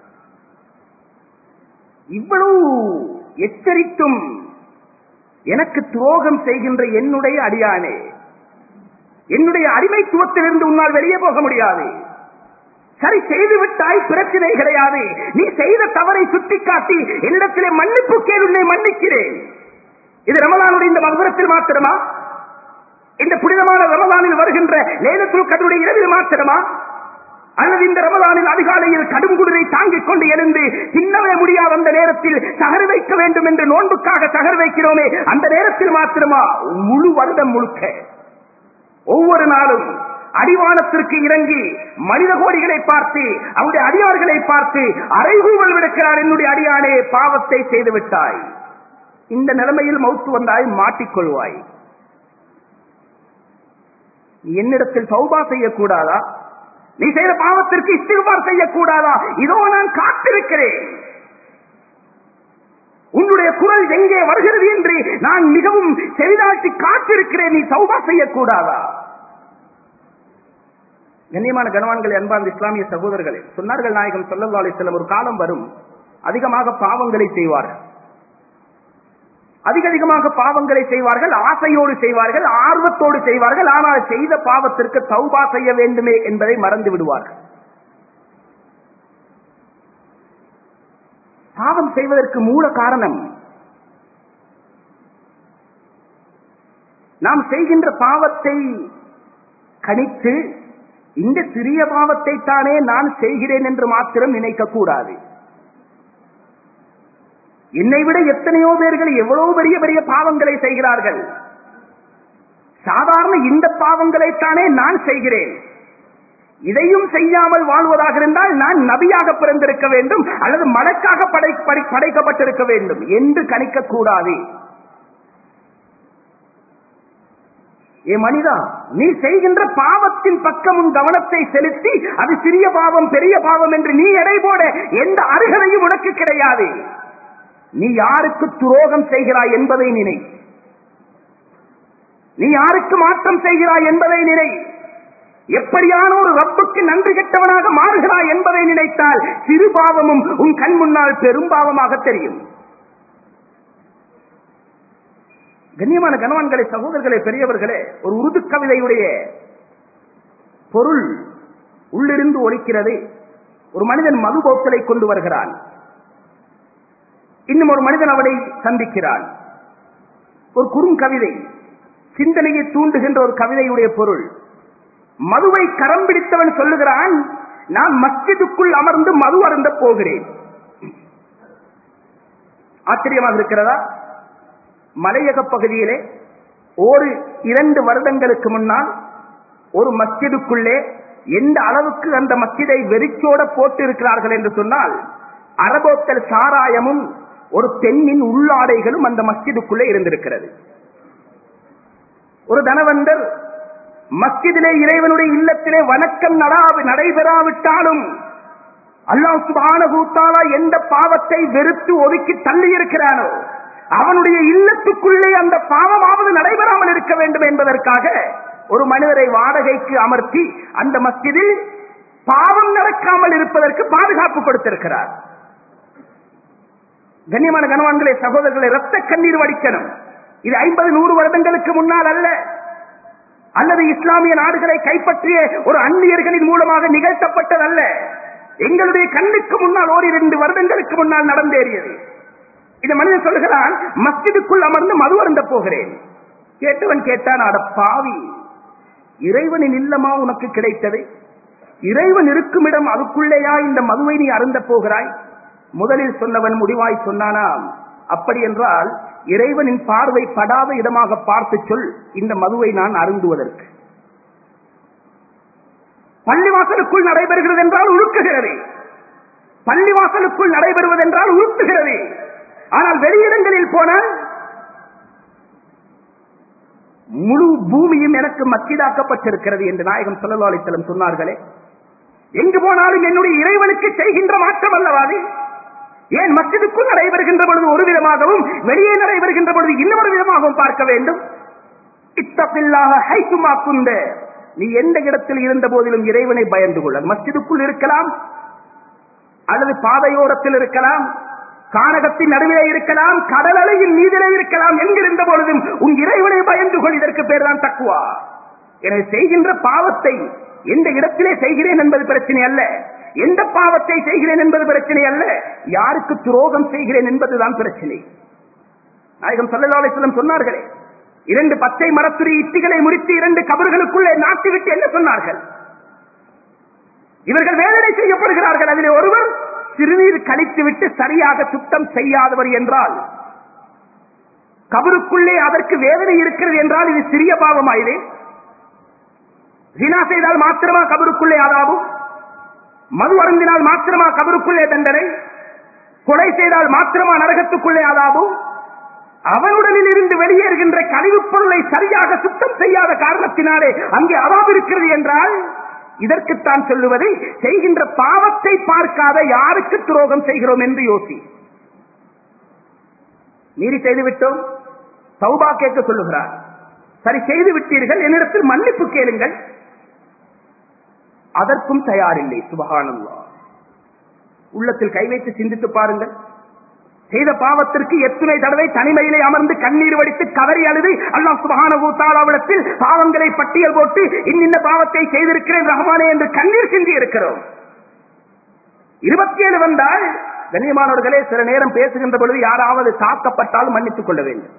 [SPEAKER 1] இவ்வளவு எச்சரித்தும் எனக்கு துரோகம் செய்கின்ற என்னுடைய அடியானே என்னுடைய அடிமைத்துவத்திலிருந்து உன்னால் வெளியே போக முடியாது சரி செய்து விட்டாய் பிரச்சனை கிடையாது நீ செய்த தவறை சுட்டிக்காட்டி என்னிடத்திலே மன்னிப்பு கேள் உன்னை மன்னிக்கிறேன் இது ரமலானுடைய இந்த மகுரத்தில் மாத்திரமா இந்த புனிதமான ரமலானில் வருகின்ற லேலத்துல் கதருடைய இரவில் மாத்திரமா அல்லது இந்த ரமலானில் அதிகாலையில் கடும் குளிரை தாங்கிக் கொண்டு எழுந்து தின்னவே முடியாத அந்த நேரத்தில் சகர் வைக்க வேண்டும் என்று நோன்புக்காக சகர் வைக்கிறோமே அந்த நேரத்தில் மாத்திரமா முழு வருடம் முழுக்க ஒவ்வொரு நாளும் அடிவானத்திற்கு இறங்கி மனித கோடிகளை பார்த்து அவருடைய அடியார்களை பார்த்து அரைகூவல் விடுக்கிறார் என்னுடைய அடியானே பாவத்தை செய்து விட்டாய் இந்த நிலைமையில் மௌத்து வந்தாய் மாட்டிக்கொள்வாய் நீ என்னிடத்தில் சௌபா செய்யக்கூடாதா நீ செய்த பாவத்திற்கு இஸ்திகுபார் செய்யக்கூடாதா இதோ நான் காத்திருக்கிறேன் உன்னுடைய குரல் எங்கே வருகிறது என்று நான் மிகவும் செவிதாழ்த்தி காத்திருக்கிறேன் நீ சௌபா செய்யக்கூடாதா கண்ணியமான கனவான்களை அன்பார்ந்த இஸ்லாமிய சகோதரர்களே சொன்னார்கள் நாயகம் சொல்லல்லா அலிஸ்லம் ஒரு காலம் வரும் அதிகமாக பாவங்களை செய்வார்கள் அதிக அதிகமாக பாவங்களை செய்வார்கள் ஆசையோடு செய்வார்கள் ஆர்வத்தோடு செய்வார்கள் ஆனால் செய்த பாவத்திற்கு தௌபா செய்ய வேண்டுமே என்பதை மறந்து விடுவார்கள் பாவம் செய்வதற்கு மூல காரணம் நாம் செய்கின்ற பாவத்தை கணித்து இந்த சிறிய பாவத்தை தானே நான் செய்கிறேன் என்று மாத்திரம் நினைக்க கூடாது என்னை விட எத்தனையோ பேர்கள் எவ்வளவு பெரிய பெரிய பாவங்களை செய்கிறார்கள் சாதாரண இந்த பாவங்களைத்தானே நான் செய்கிறேன் இதையும் செய்யாமல் வாழ்வதாக இருந்தால் நான் நபியாக பிறந்திருக்க வேண்டும் அல்லது மலக்காக படை படை- படைக்கப்பட்டிருக்க வேண்டும் என்று கணிக்க கூடாது ஏ மனிதா நீ செய்கின்ற பாவத்தின் பக்கம் உன் கவனத்தை செலுத்தி அது சிறிய பாவம் பெரிய பாவம் என்று நீ எடை போட எந்த அருகதையும் உனக்கு கிடையாது நீ யாருக்கு துரோகம் செய்கிறாய் என்பதை நினை நீ யாருக்கு மாற்றம் செய்கிறாய் என்பதை நினை எப்படியான ஒரு ரப்புக்கு நன்றி கெட்டவனாக மாறுகிறாய் என்பதை நினைத்தால் சிறு பாவமும் உன் கண் முன்னால் பெரும் பாவமாக தெரியும் கண்ணியமான கணவான்களே சகோதரர்களே பெரியவர்களே ஒரு உருது கவிதையுடைய பொருள் உள்ளிருந்து ஒலிக்கிறது ஒரு மனிதன் மது போத்தலை கொண்டு வருகிறான் இன்னும் ஒரு மனிதன் அவனை சந்திக்கிறான் ஒரு குறுங்கவிதை சிந்தனையை தூண்டுகின்ற ஒரு கவிதையுடைய பொருள் மதுவை கரம் பிடித்தவன் சொல்லுகிறான் நான் மஸ்ஜிதுக்குள் அமர்ந்து மது அருந்த போகிறேன் ஆச்சரியமாக இருக்கிறதா மலையக பகுதியிலே ஒரு இரண்டு வருடங்களுக்கு முன்னால் ஒரு மஸ்ஜிதுக்குள்ளே எந்த அளவுக்கு அந்த மஸ்ஜிதை வெறிச்சோட போட்டு இருக்கிறார்கள் என்று சொன்னால் அரபோத்தல் சாராயமும் ஒரு பெண்ணின் உள்ளாடைகளும் அந்த மஸ்ஜிதுக்குள்ளே இருந்திருக்கிறது ஒரு தனவந்தர் மஸ்ஜிதிலே இறைவனுடைய இல்லத்திலே வணக்கம் நடாவு நடைபெறாவிட்டாலும் அல்லாஹ் சுபானகூத்தாலா எந்த பாவத்தை வெறுத்து ஒதுக்கி தள்ளி இருக்கிறானோ அவனுடைய இல்லத்துக்குள்ளே அந்த பாவமாவது நடைபெறாமல் இருக்க வேண்டும் என்பதற்காக ஒரு மனிதரை வாடகைக்கு அமர்த்தி அந்த மஸ்ஜிதில் பாவம் நடக்காமல் இருப்பதற்கு பாதுகாப்பு கொடுத்திருக்கிறார் கண்ணியமான கனவான்களே சகோதரர்களை ரத்த கண்ணீர் வடிக்கணும் இது ஐம்பது நூறு வருடங்களுக்கு முன்னால் அல்ல அல்லது இஸ்லாமிய நாடுகளை கைப்பற்றிய ஒரு அந்நியர்களின் மூலமாக நிகழ்த்தப்பட்டதல்ல எங்களுடைய கண்ணுக்கு முன்னால் ஓரிரண்டு வருடங்களுக்கு முன்னால் நடந்தேறியது இந்த மனிதன் சொல்லுகிறான் மஸ்ஜிதுக்குள் அமர்ந்து மது அருந்த போகிறேன் கேட்டவன் கேட்டான் அட பாவி இறைவனின் இல்லமா உனக்கு கிடைத்தது இறைவன் இருக்கும் இடம் அதுக்குள்ளேயா இந்த மதுவை நீ அருந்த போகிறாய் முதலில் சொன்னவன் முடிவாய் சொன்னானாம் அப்படி என்றால் இறைவனின் பார்வை படாத இடமாக பார்த்து சொல் இந்த மதுவை நான் அருந்துவதற்கு பள்ளிவாசலுக்குள் நடைபெறுகிறது என்றால் உழுக்குகிறது பள்ளிவாசலுக்குள் நடைபெறுவது என்றால் உழுத்துகிறது ஆனால் வெளியிடங்களில் போனால் முழு பூமியும் எனக்கு மக்கிதாக்கப்பட்டிருக்கிறது என்று நாயகம் சொல்லலாளித்தலம் சொன்னார்களே எங்கு போனாலும் என்னுடைய இறைவனுக்கு செய்கின்ற மாற்றம் அல்லவாது ஏன் மஸ்ஜிதுக்குள் நடைபெறுகின்ற பொழுது ஒரு விதமாகவும் வெளியே நடைபெறுகின்ற பொழுது இன்னொரு விதமாகவும் பார்க்க வேண்டும் இத்தப்பில்லாக ஹைசுமா குந்த நீ எந்த இடத்தில் இருந்த போதிலும் இறைவனை பயந்து கொள்ள மஸ்ஜிதுக்குள் இருக்கலாம் அல்லது பாதையோரத்தில் இருக்கலாம் கானகத்தின் நடுவிலே இருக்கலாம் கடல் அலையின் மீதிலே இருக்கலாம் எங்கிருந்த பொழுதும் உன் இறைவனை பயந்து கொள் இதற்கு பேர் தான் தக்குவா எனவே செய்கின்ற பாவத்தை எந்த இடத்திலே செய்கிறேன் என்பது பிரச்சனை அல்ல எந்த பாவத்தை செய்கிறேன் என்பது பிரச்சனை அல்ல யாருக்கு துரோகம் செய்கிறேன் என்பதுதான் பிரச்சனை நாயகம் சல்லல்லாஹு சொன்னார்களே இரண்டு பச்சை மரத்துரி இட்டிகளை முறித்து இரண்டு கபர்களுக்குள்ளே நாட்டிவிட்டு என்ன சொன்னார்கள் இவர்கள் வேதனை செய்யப்படுகிறார்கள் அதிலே ஒருவர் சிறுநீர் கழித்துவிட்டு சரியாக சுத்தம் செய்யாதவர் என்றால் கபருக்குள்ளே அதற்கு வேதனை இருக்கிறது என்றால் இது சிறிய பாவமாயிலே ஜினா செய்தால் மாத்திரமா கபருக்குள்ளே ஆதாவும் மது அருந்தினால் மாத்திரமா கபருக்குள்ளே தண்டனை கொலை செய்தால் மாத்திரமா நரகத்துக்குள்ளே ஆதாவும் அவனுடனில் இருந்து வெளியேறுகின்ற கழிவுப் பொருளை சரியாக சுத்தம் செய்யாத காரணத்தினாலே அங்கே அவாப் இருக்கிறது என்றால் இதற்குத்தான் சொல்லுவது செய்கின்ற பாவத்தை பார்க்காத யாருக்கு துரோகம் செய்கிறோம் என்று யோசி மீறி செய்து விட்டோம் சௌபா கேட்க சொல்லுகிறார் சரி செய்து விட்டீர்கள் என்னிடத்தில் மன்னிப்பு கேளுங்கள் அதற்கும் தயாரில்லை சுபகானல்லா உள்ளத்தில் கை வைத்து சிந்தித்து பாருங்கள் செய்த பாவத்திற்கு எத்தனை தடவை தனிமையிலே அமர்ந்து கண்ணீர் வடித்து கதறி அழுது அல்லாஹ் சுபகானவிடத்தில் பாவங்களை பட்டியல் போட்டு இன்னின்ன பாவத்தை செய்திருக்கிறேன் ரஹமானே என்று கண்ணீர் சிந்தி இருக்கிறோம் இருபத்தி ஏழு வந்தால் கண்ணியமானவர்களே சில நேரம் பேசுகின்ற பொழுது யாராவது தாக்கப்பட்டால் மன்னித்துக் கொள்ள வேண்டும்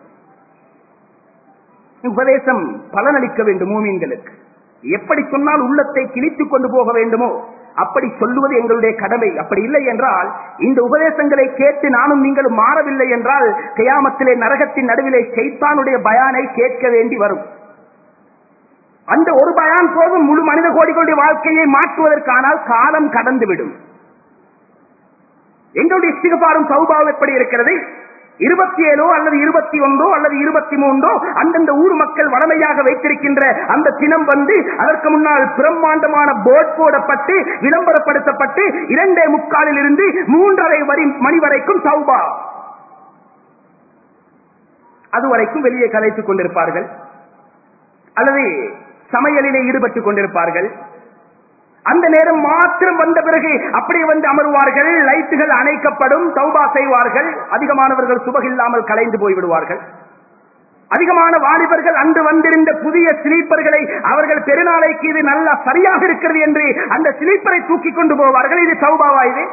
[SPEAKER 1] உபதேசம் பலனளிக்க வேண்டும் மூமீன்களுக்கு எப்படி சொன்னால் உள்ளத்தை கிழித்துக் கொண்டு போக வேண்டுமோ அப்படி சொல்லுவது எங்களுடைய கடமை அப்படி இல்லை என்றால் இந்த உபதேசங்களை கேட்டு நானும் நீங்களும் மாறவில்லை என்றால் கயாமத்திலே நரகத்தின் நடுவிலே செய்தானுடைய பயானை கேட்க வேண்டி வரும் அந்த ஒரு பயான் போதும் முழு மனித கோடிகளுடைய வாழ்க்கையை மாற்றுவதற்கானால் காலம் கடந்துவிடும் எங்களுடைய இஸ்திகபாரும் சௌபாவும் எப்படி இருக்கிறது இருபத்தி ஏழோ அல்லது இருபத்தி ஒன்றோ அல்லது இருபத்தி மூன்றோ அந்தந்த ஊர் மக்கள் வளமையாக வைத்திருக்கின்ற அந்த தினம் வந்து அதற்கு முன்னால் பிரம்மாண்டமான போர்ட் போடப்பட்டு விளம்பரப்படுத்தப்பட்டு இரண்டே முக்காலில் இருந்து மூன்றரை வரி மணி வரைக்கும் சௌபா அதுவரைக்கும் வெளியே கலைத்துக் கொண்டிருப்பார்கள் அல்லது சமையலிலே ஈடுபட்டுக் கொண்டிருப்பார்கள் அந்த நேரம் மாத்திரம் வந்த பிறகு அப்படியே வந்து அமருவார்கள் லைட்டுகள் அணைக்கப்படும் தௌபா செய்வார்கள் அதிகமானவர்கள் சுபகில்லாமல் கலைந்து போய்விடுவார்கள் அதிகமான வாலிபர்கள் அன்று வந்திருந்த புதிய ஸ்லீப்பர்களை அவர்கள் பெருநாளைக்கு இது நல்லா சரியாக இருக்கிறது என்று அந்த ஸ்லீப்பரை தூக்கி கொண்டு போவார்கள் இது சௌபாவா இது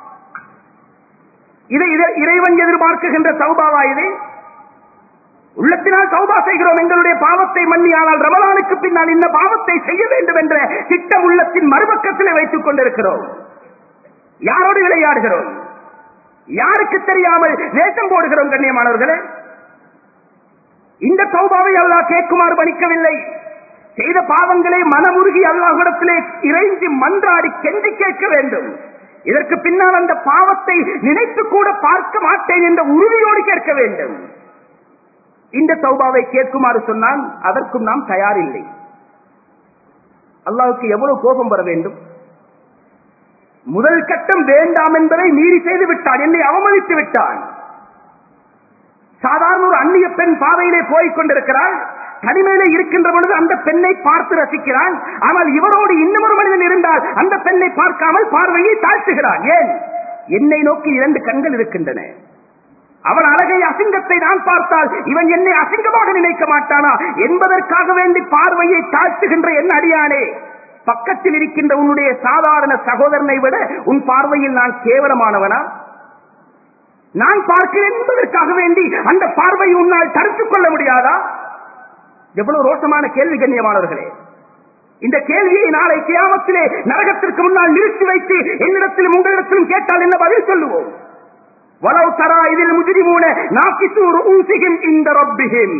[SPEAKER 1] இது இதை- இறைவன் எதிர்பார்க்குகின்ற சௌபாவா இது உள்ளத்தினால் சௌபா செய்கிறோம் எங்களுடைய பாவத்தை மன்னி ஆனால் ரமலானுக்கு பின்னால் இந்த பாவத்தை செய்ய வேண்டும் என்ற திட்டம் உள்ளத்தின் மறுபக்கத்திலே வைத்துக் கொண்டிருக்கிறோம் யாரோடு விளையாடுகிறோம் யாருக்கு தெரியாமல் வேஷம் போடுகிறோம் கண்ணியமானவர்களே இந்த தௌபாவை அல்லாஹ் கேட்குமாறு பணிக்கவில்லை செய்த பாவங்களை மனமுருகி அல்லாஹிடத்திலே இறைஞ்சி மன்றாடி கெஞ்சி கேட்க வேண்டும் இதற்கு பின்னால் அந்த பாவத்தை நினைத்து கூட பார்க்க மாட்டேன் என்ற உறுதியோடு கேட்க வேண்டும் இந்த தௌபாவை கேட்குமாறு சொன்னால் அதற்கும் நாம் தயாரில்லை அல்லாஹ்வுக்கு எவ்வளவு கோபம் வர வேண்டும் முதல் கட்டம் வேண்டாம் என்பதை மீறி செய்து விட்டான் என்னை அவமதித்து விட்டான் சாதாரண ஒரு அந்நிய பெண் பாதையிலே போய்க் கொண்டிருக்கிறாள் தனிமையிலே இருக்கின்ற பொழுது அந்த பெண்ணை பார்த்து ரசிக்கிறான் ஆனால் இவரோடு இன்னும் ஒரு மனிதன் இருந்தால் அந்த பெண்ணை பார்க்காமல் பார்வையை தாழ்த்துகிறான் ஏன் என்னை நோக்கி இரண்டு கண்கள் இருக்கின்றன அவன் அழகை அசிங்கத்தை நான் பார்த்தால் இவன் என்னை அசிங்கமாக நினைக்க மாட்டானா என்பதற்காக வேண்டி பார்வையை தாழ்த்துகின்ற என் அடியானே பக்கத்தில் இருக்கின்ற உன்னுடைய சாதாரண சகோதரனை விட உன் பார்வையில் நான் கேவலமானவனா நான் பார்க்கிறேன் என்பதற்காக வேண்டி அந்த பார்வை உன்னால் தடுத்துக் கொள்ள முடியாதா எவ்வளவு ரோஷமான கேள்வி கண்ணியமானவர்களே இந்த கேள்வியை நாளை கியாமத்திலே நரகத்திற்கு முன்னால் நிறுத்தி வைத்து என்னிடத்திலும் உங்களிடத்திலும் கேட்டால் என்ன பதில் சொல்லுவோம் வலவு தரா இதில் முஜிரிமூன நாக்கிசூர் ஊசிகிம் இந்த ரப்பிகிம்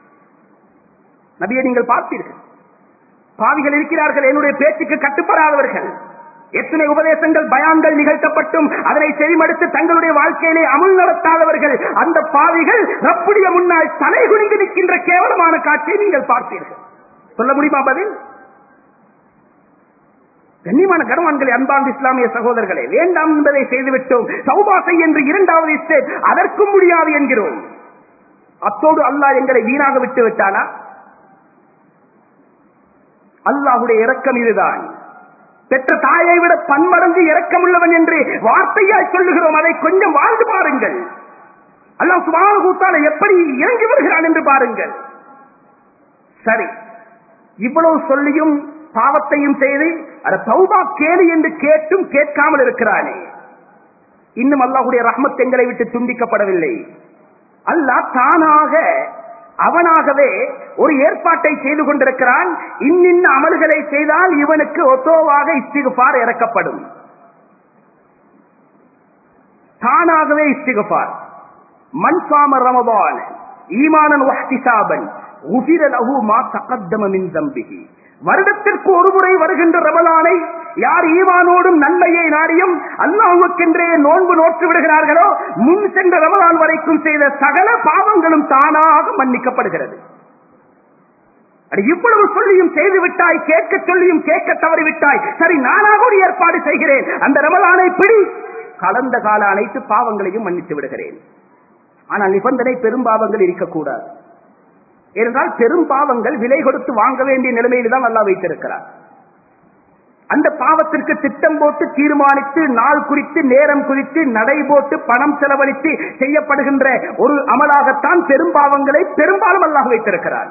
[SPEAKER 1] நபியை நீங்கள் பார்த்தீர்கள் பாவிகள் இருக்கிறார்கள் என்னுடைய பேச்சுக்கு கட்டுப்படாதவர்கள் எத்தனை உபதேசங்கள் பயான்கள் நிகழ்த்தப்பட்டும் அதனை செவிமடுத்து தங்களுடைய வாழ்க்கையிலே அமுல் நடத்தாதவர்கள் அந்த பாவிகள் ரப்புடைய முன்னால் தலை குனிந்து நிற்கின்ற கேவலமான காட்சியை நீங்கள் பார்த்தீர்கள் சொல்ல முடியுமா பதில் கண்ணியமான கர்வான்களை அன்பார்ந்த இஸ்லாமிய சகோதரர்களே வேண்டாம் என்பதை செய்துவிட்டோம் சௌபாசை என்று இரண்டாவது ஸ்டேட் அதற்கும் முடியாது என்கிறோம் அத்தோடு அல்லாஹ் எங்களை வீணாக விட்டு விட்டானா அல்லாஹுடைய இரக்கம் இதுதான் பெற்ற தாயை விட பன்மடங்கு இரக்கமுள்ளவன் என்று வார்த்தையாய் சொல்லுகிறோம் அதை கொஞ்சம் வாழ்ந்து பாருங்கள் அல்லாஹ் சுபான கூத்தால எப்படி இறங்கி வருகிறான் என்று பாருங்கள் சரி இவ்வளவு சொல்லியும் பாவத்தையும் செய்து அட தௌபா கேளு என்று கேட்டும் கேட்காமல் இருக்கிறானே இன்னும் அல்லாஹுடைய ரஹ்மத் எங்களை விட்டு துண்டிக்கப்படவில்லை அல்லாஹ் தானாக அவனாகவே ஒரு ஏற்பாட்டை செய்து கொண்டிருக்கிறான் இன்னின்ன அமல்களை செய்தால் இவனுக்கு ஒத்தோவாக இஸ்திகுபார் இறக்கப்படும் தானாகவே இஸ்திகுபார் மன்சாம ரமபான் ஈமானன் வஹ்திசாபன் உஃபிர லஹு மா தகத்தம மின் தம்பிஹி வருடத்திற்கு ஒரு முறை வருகின்ற ரமலானை யார் ஈமானோடும் நன்மையை நாடியும் அல்லாஹுக்கென்றே நோன்பு நோற்று விடுகிறார்களோ முன் சென்ற ரமலான் வரைக்கும் செய்த சகல பாவங்களும் தானாக மன்னிக்கப்படுகிறது அட இவ்வளவு சொல்லியும் செய்து விட்டாய் கேட்க சொல்லியும் கேட்க தவறிவிட்டாய் சரி நானாக ஒரு ஏற்பாடு செய்கிறேன் அந்த ரமலானை பிடி கலந்த கால அனைத்து பாவங்களையும் மன்னித்து விடுகிறேன் ஆனால் நிபந்தனை பெரும் பாவங்கள் இருக்கக்கூடாது ஏனென்றால் பெரும் பாவங்கள் விலை கொடுத்து வாங்க வேண்டிய நிலைமையில் தான் நல்லா வைத்திருக்கிறார் அந்த பாவத்திற்கு திட்டம் போட்டு தீர்மானித்து நாள் குறித்து நேரம் குறித்து நடை போட்டு பணம் செலவழித்து செய்யப்படுகின்ற ஒரு அமலாகத்தான் பெரும் பாவங்களை பெரும்பாலும் அல்லாஹ் வைத்திருக்கிறார்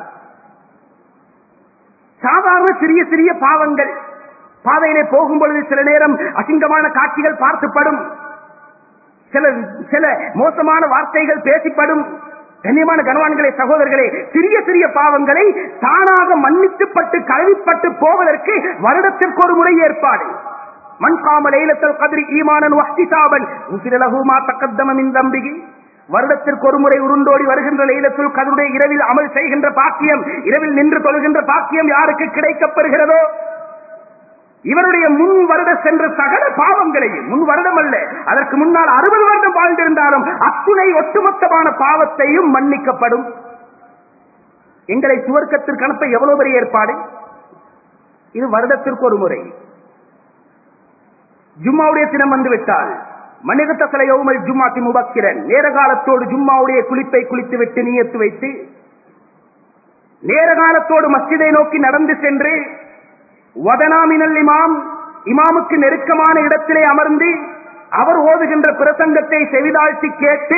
[SPEAKER 1] சாதாரண சிறிய சிறிய பாவங்கள் பாதையிலே போகும் பொழுது சில நேரம் அசிங்கமான காட்சிகள் பார்த்துப்படும் சில சில மோசமான வார்த்தைகள் பேசிப்படும் கண்ணியமான கனவான்களே சகோதரர்களே சிறிய சிறிய பாவங்களை தானாக மன்னித்துப்பட்டு கழுவிப்பட்டு போவதற்கு வருடத்திற்கு ஒரு முறை ஏற்பாடு மண் காமலைலத்தல் கதிரி ஈமானன் வஹ்திசாபன் உசிரலகுமா தக்கத்தமின் தம்பிகி வருடத்திற்கு ஒரு முறை உருண்டோடி வருகின்ற லைலத்துல் கதருடைய இரவில் அமல் செய்கின்ற பாக்கியம் இரவில் நின்று தொழுகின்ற பாக்கியம் யாருக்கு கிடைக்கப்பெறுகிறதோ இவருடைய முன் வருட சென்ற சகல பாவங்களையும் முன் வருடம் அல்ல அதற்கு முன்னால் அறுபது வருடம் வாழ்ந்திருந்தாலும் அத்துணை ஒட்டுமொத்தமான பாவத்தையும் மன்னிக்கப்படும் எங்களை சுவர்க்கத்திற்கு அனுப்ப எவ்வளவு பெரிய ஏற்பாடு இது வருடத்திற்கு ஒரு முறை ஜும்மாவுடைய தினம் வந்துவிட்டால் மனித தலையவுமல் ஜும்மாத்தி முபக்கிரன் நேர காலத்தோடு ஜும்மாவுடைய குளிப்பை குளித்து விட்டு நீயத்து வைத்து நேர காலத்தோடு மஸ்ஜிதை நோக்கி நடந்து சென்று வதனாமினல் இமாம் இமாமுக்கு நெருக்கமான இடத்திலே அமர்ந்து அவர் ஓதுகின்ற பிரசங்கத்தை செவிதாழ்த்தி கேட்டு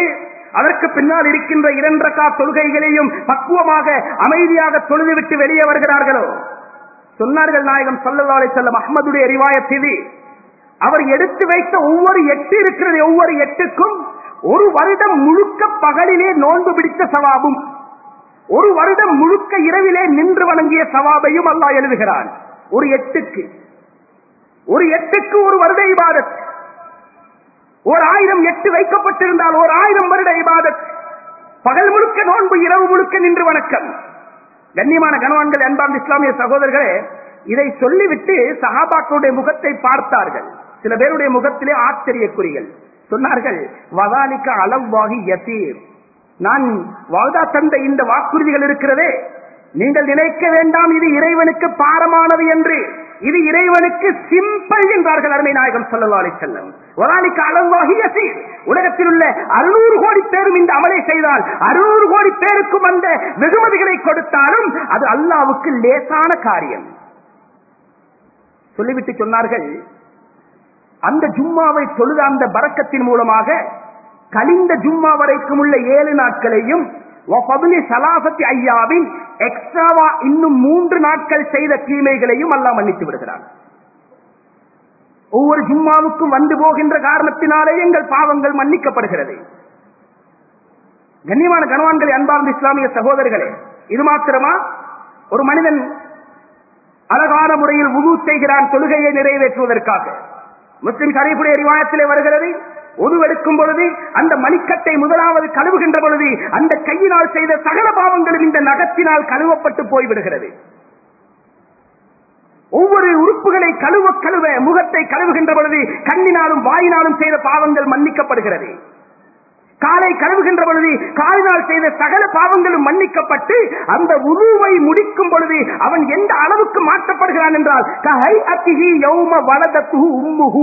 [SPEAKER 1] அதற்கு பின்னால் இருக்கின்ற இரண்டரக்கா தொழுகைகளையும் பக்குவமாக அமைதியாக தொழுதுவிட்டு வெளியே வருகிறார்களோ சொன்னார்கள் நாயகம் சல்லல்லாஹு செல்லம் அஹ்மதுடைய ரிவாயத் இது அவர் எடுத்து வைத்த ஒவ்வொரு எட்டு இருக்கிறது ஒவ்வொரு எட்டுக்கும் ஒரு வருடம் முழுக்க பகலிலே நோன்பு பிடித்த சவாபும் ஒரு வருடம் முழுக்க இரவிலே நின்று வணங்கிய சவாபையும் அல்லாஹ் எழுதுகிறான் ஒரு எட்டுக்கு ஒரு எட்டுக்கு ஒரு வருட இபாதத் ஒரு ஆயிரம் எட்டு வைக்கப்பட்டிருந்தால் ஒரு ஆயிரம் வருட இபாதத் பகல் முழுக்க நோன்பு இரவு முழுக்க நின்று வணக்கம் கண்ணியமான கணவான்கள் அன்பாம் இஸ்லாமிய சகோதரர்களே இதை சொல்லிவிட்டு சஹாபாக்களுடைய முகத்தை பார்த்தார்கள் சில பேருடைய முகத்திலே ஆச்சரியக்குறிகள் சொன்னார்கள் வதாலிக்க அளவாகி யசீர் நான் வாழ்தா தந்த இந்த வாக்குறுதிகள் இருக்கிறதே நீங்கள் நினைக்க வேண்டாம் இது இறைவனுக்கு பாரமானது என்று இது இறைவனுக்கு சிம்பிள் என்றார்கள் அருமை நாயகம் சல்லா அலி செல்லம் வதாலிக்க அளவாகி யசீர் உலகத்தில் உள்ள அறுநூறு கோடி பேரும் இந்த அமலை செய்தால் அறுநூறு கோடி பேருக்கும் அந்த வெகுமதிகளை கொடுத்தாலும் அது அல்லாவுக்கு லேசான காரியம் சொல்லிவிட்டு சொன்னார்கள் அந்த ஜும்மாவை தொழுத அந்த பறக்கத்தின் மூலமாக கலிந்த ஜும்மா வரைக்கும் உள்ள ஏழு நாட்களையும் சலாசத்தி ஐயாவின் எக்ஸ்ட்ராவா இன்னும் மூன்று நாட்கள் செய்த தீமைகளையும் அல்லா மன்னித்து விடுகிறார் ஒவ்வொரு ஜும்மாவுக்கும் வந்து போகின்ற காரணத்தினாலே எங்கள் பாவங்கள் மன்னிக்கப்படுகிறது கண்ணியமான கணவான்களை அன்பார்ந்த இஸ்லாமிய சகோதரர்களே இது மாத்திரமா ஒரு மனிதன் அழகான முறையில் உது செய்கிறான் தொழுகையை நிறைவேற்றுவதற்காக முஸ்லிம் ஷரீஃபுடைய ரிவாயத்திலே வருகிறது உதுவெடுக்கும் பொழுது அந்த மணிக்கட்டை முதலாவது கழுவுகின்ற பொழுது அந்த கையினால் செய்த சகல பாவங்களும் இந்த நகத்தினால் கழுவப்பட்டு போய்விடுகிறது ஒவ்வொரு உறுப்புகளை கழுவ கழுவ முகத்தை கழுவுகின்ற பொழுது கண்ணினாலும் வாயினாலும் செய்த பாவங்கள் மன்னிக்கப்படுகிறது காலை கழுவுகின்ற பொழுது காலினால் செய்த சகல பாவங்களும் மன்னிக்கப்பட்டு அந்த உருவை முடிக்கும் பொழுது அவன் எந்த அளவுக்கு மாற்றப்படுகிறான் என்றால் கஹை அத்திஹி யௌம வலதத்து உம்முஹு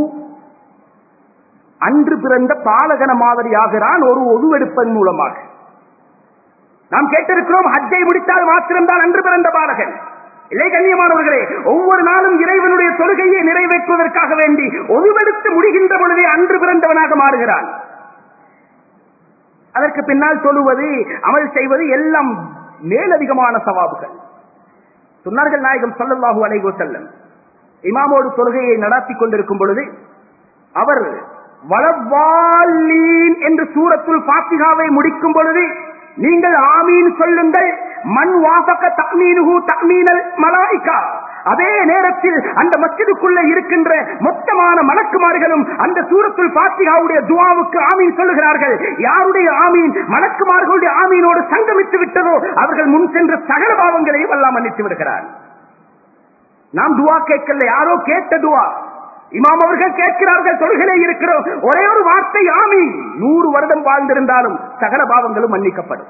[SPEAKER 1] அன்று பிறந்த பாலகன மாதிரி ஆகிறான் ஒரு ஒதுவெடுப்பதன் மூலமாக நாம் கேட்டிருக்கிறோம் ஹஜ்ஜை முடித்தால் மாத்திரம்தான் அன்று பிறந்த பாலகன் இல்லை கண்ணியமானவர்களே ஒவ்வொரு நாளும் இறைவனுடைய தொழுகையை நிறைவேற்றுவதற்காக வேண்டி ஒதுவெடுத்து முடிகின்ற பொழுதே அன்று பிறந்தவனாக மாறுகிறான் அதற்கு பின்னால் தொழுவது அமல் செய்வது எல்லாம் மேலதிகமான சவாபுகள் சொன்னார்கள் நாயகம் சல்லல்லாஹு அலைகோ செல்லம் இமாமோடு தொழுகையை நடத்தி கொண்டிருக்கும் பொழுது அவர் வளவாலீன் என்று சூரத்துல் பாத்திகாவை முடிக்கும் பொழுது நீங்கள் ஆமீன் சொல்லுங்கள் மண் வாசக தக்மீனுகு தக்மீனல் மலாய்கா அதே நேரத்தில் அந்த மஸ்ஜிதுக்குள்ள இருக்கின்ற மொத்தமான மலக்குமார்களும் அந்த சூரத்துல் பாத்திகாவுடைய துவாவுக்கு ஆமீன் சொல்லுகிறார்கள் யாருடைய ஆமீன் மலக்குமார்களுடைய ஆமீனோடு சங்கமித்து விட்டதோ அவர்கள் முன் சென்ற சகல பாவங்களையும் எல்லாம் மன்னித்து விடுகிறார் நாம் துவா கேட்கல யாரோ கேட்ட துவா இமாம் அவர்கள் கேட்கிறார்கள் தொழுகளே இருக்கிறோம் ஒரே ஒரு வார்த்தை ஆமி நூறு வருடம் வாழ்ந்திருந்தாலும் சகல பாவங்களும் மன்னிக்கப்படும்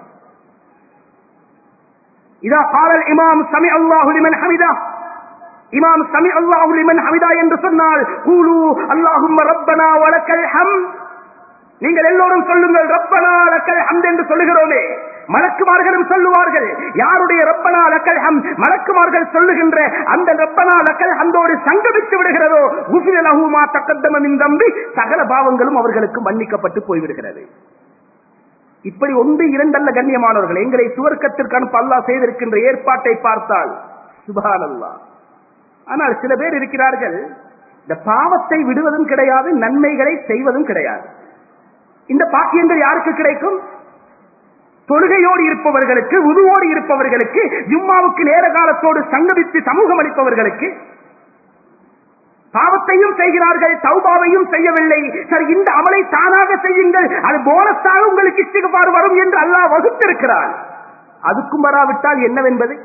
[SPEAKER 1] இதா பாரல் இமாம் சமி அல்லாஹுலிமன் ஹமிதா இமாம் சமி அல்லாஹுலிமன் ஹமிதா என்று சொன்னால் கூலு அல்லாஹும் ரப்பனா வழக்கல் ஹம் நீங்கள் எல்லோரும் சொல்லுங்கள் ரப்பனா லக்கல் ஹம்த் என்று சொல்லுகிறோமே மலக்குமார்களும் சொல்லுவார்கள் யாருடைய ரப்பனா லக்கல் ஹம் மலக்குமார்கள் சொல்லுகின்ற அந்த ரப்பனா லக்கல் ஹந்தோடு சங்கமித்து விடுகிறதோ உசிலகுமா தக்கத்தமின் தம்பி சகல பாவங்களும் அவர்களுக்கு மன்னிக்கப்பட்டு போய்விடுகிறது இப்படி ஒன்று இரண்டல்ல கண்ணியமானவர்கள் எங்களை சுவர்க்கத்திற்கு அனுப்ப அல்லா செய்திருக்கின்ற ஏற்பாட்டை பார்த்தால் சுபான் அல்லா ஆனால் சில பேர் இருக்கிறார்கள் இந்த பாவத்தை விடுவதும் கிடையாது நன்மைகளை செய்வதும் கிடையாது இந்த பாக்கியங்கள் யாருக்கு கிடைக்கும் தொழுகையோடு இருப்பவர்களுக்கு உருவோடு இருப்பவர்களுக்கு ஜும்மாவுக்கு நேர காலத்தோடு சங்கமித்து சமூகம் அளிப்பவர்களுக்கு பாவத்தையும் செய்கிறார்கள் தௌபாவையும் செய்யவில்லை சரி இந்த அமலை தானாக செய்யுங்கள் அது போனஸாக உங்களுக்கு இஷ்டிகப்பாடு வரும் என்று அல்லாஹ் வகுத்திருக்கிறார் அதுக்கும் வராவிட்டால் என்னவென்பது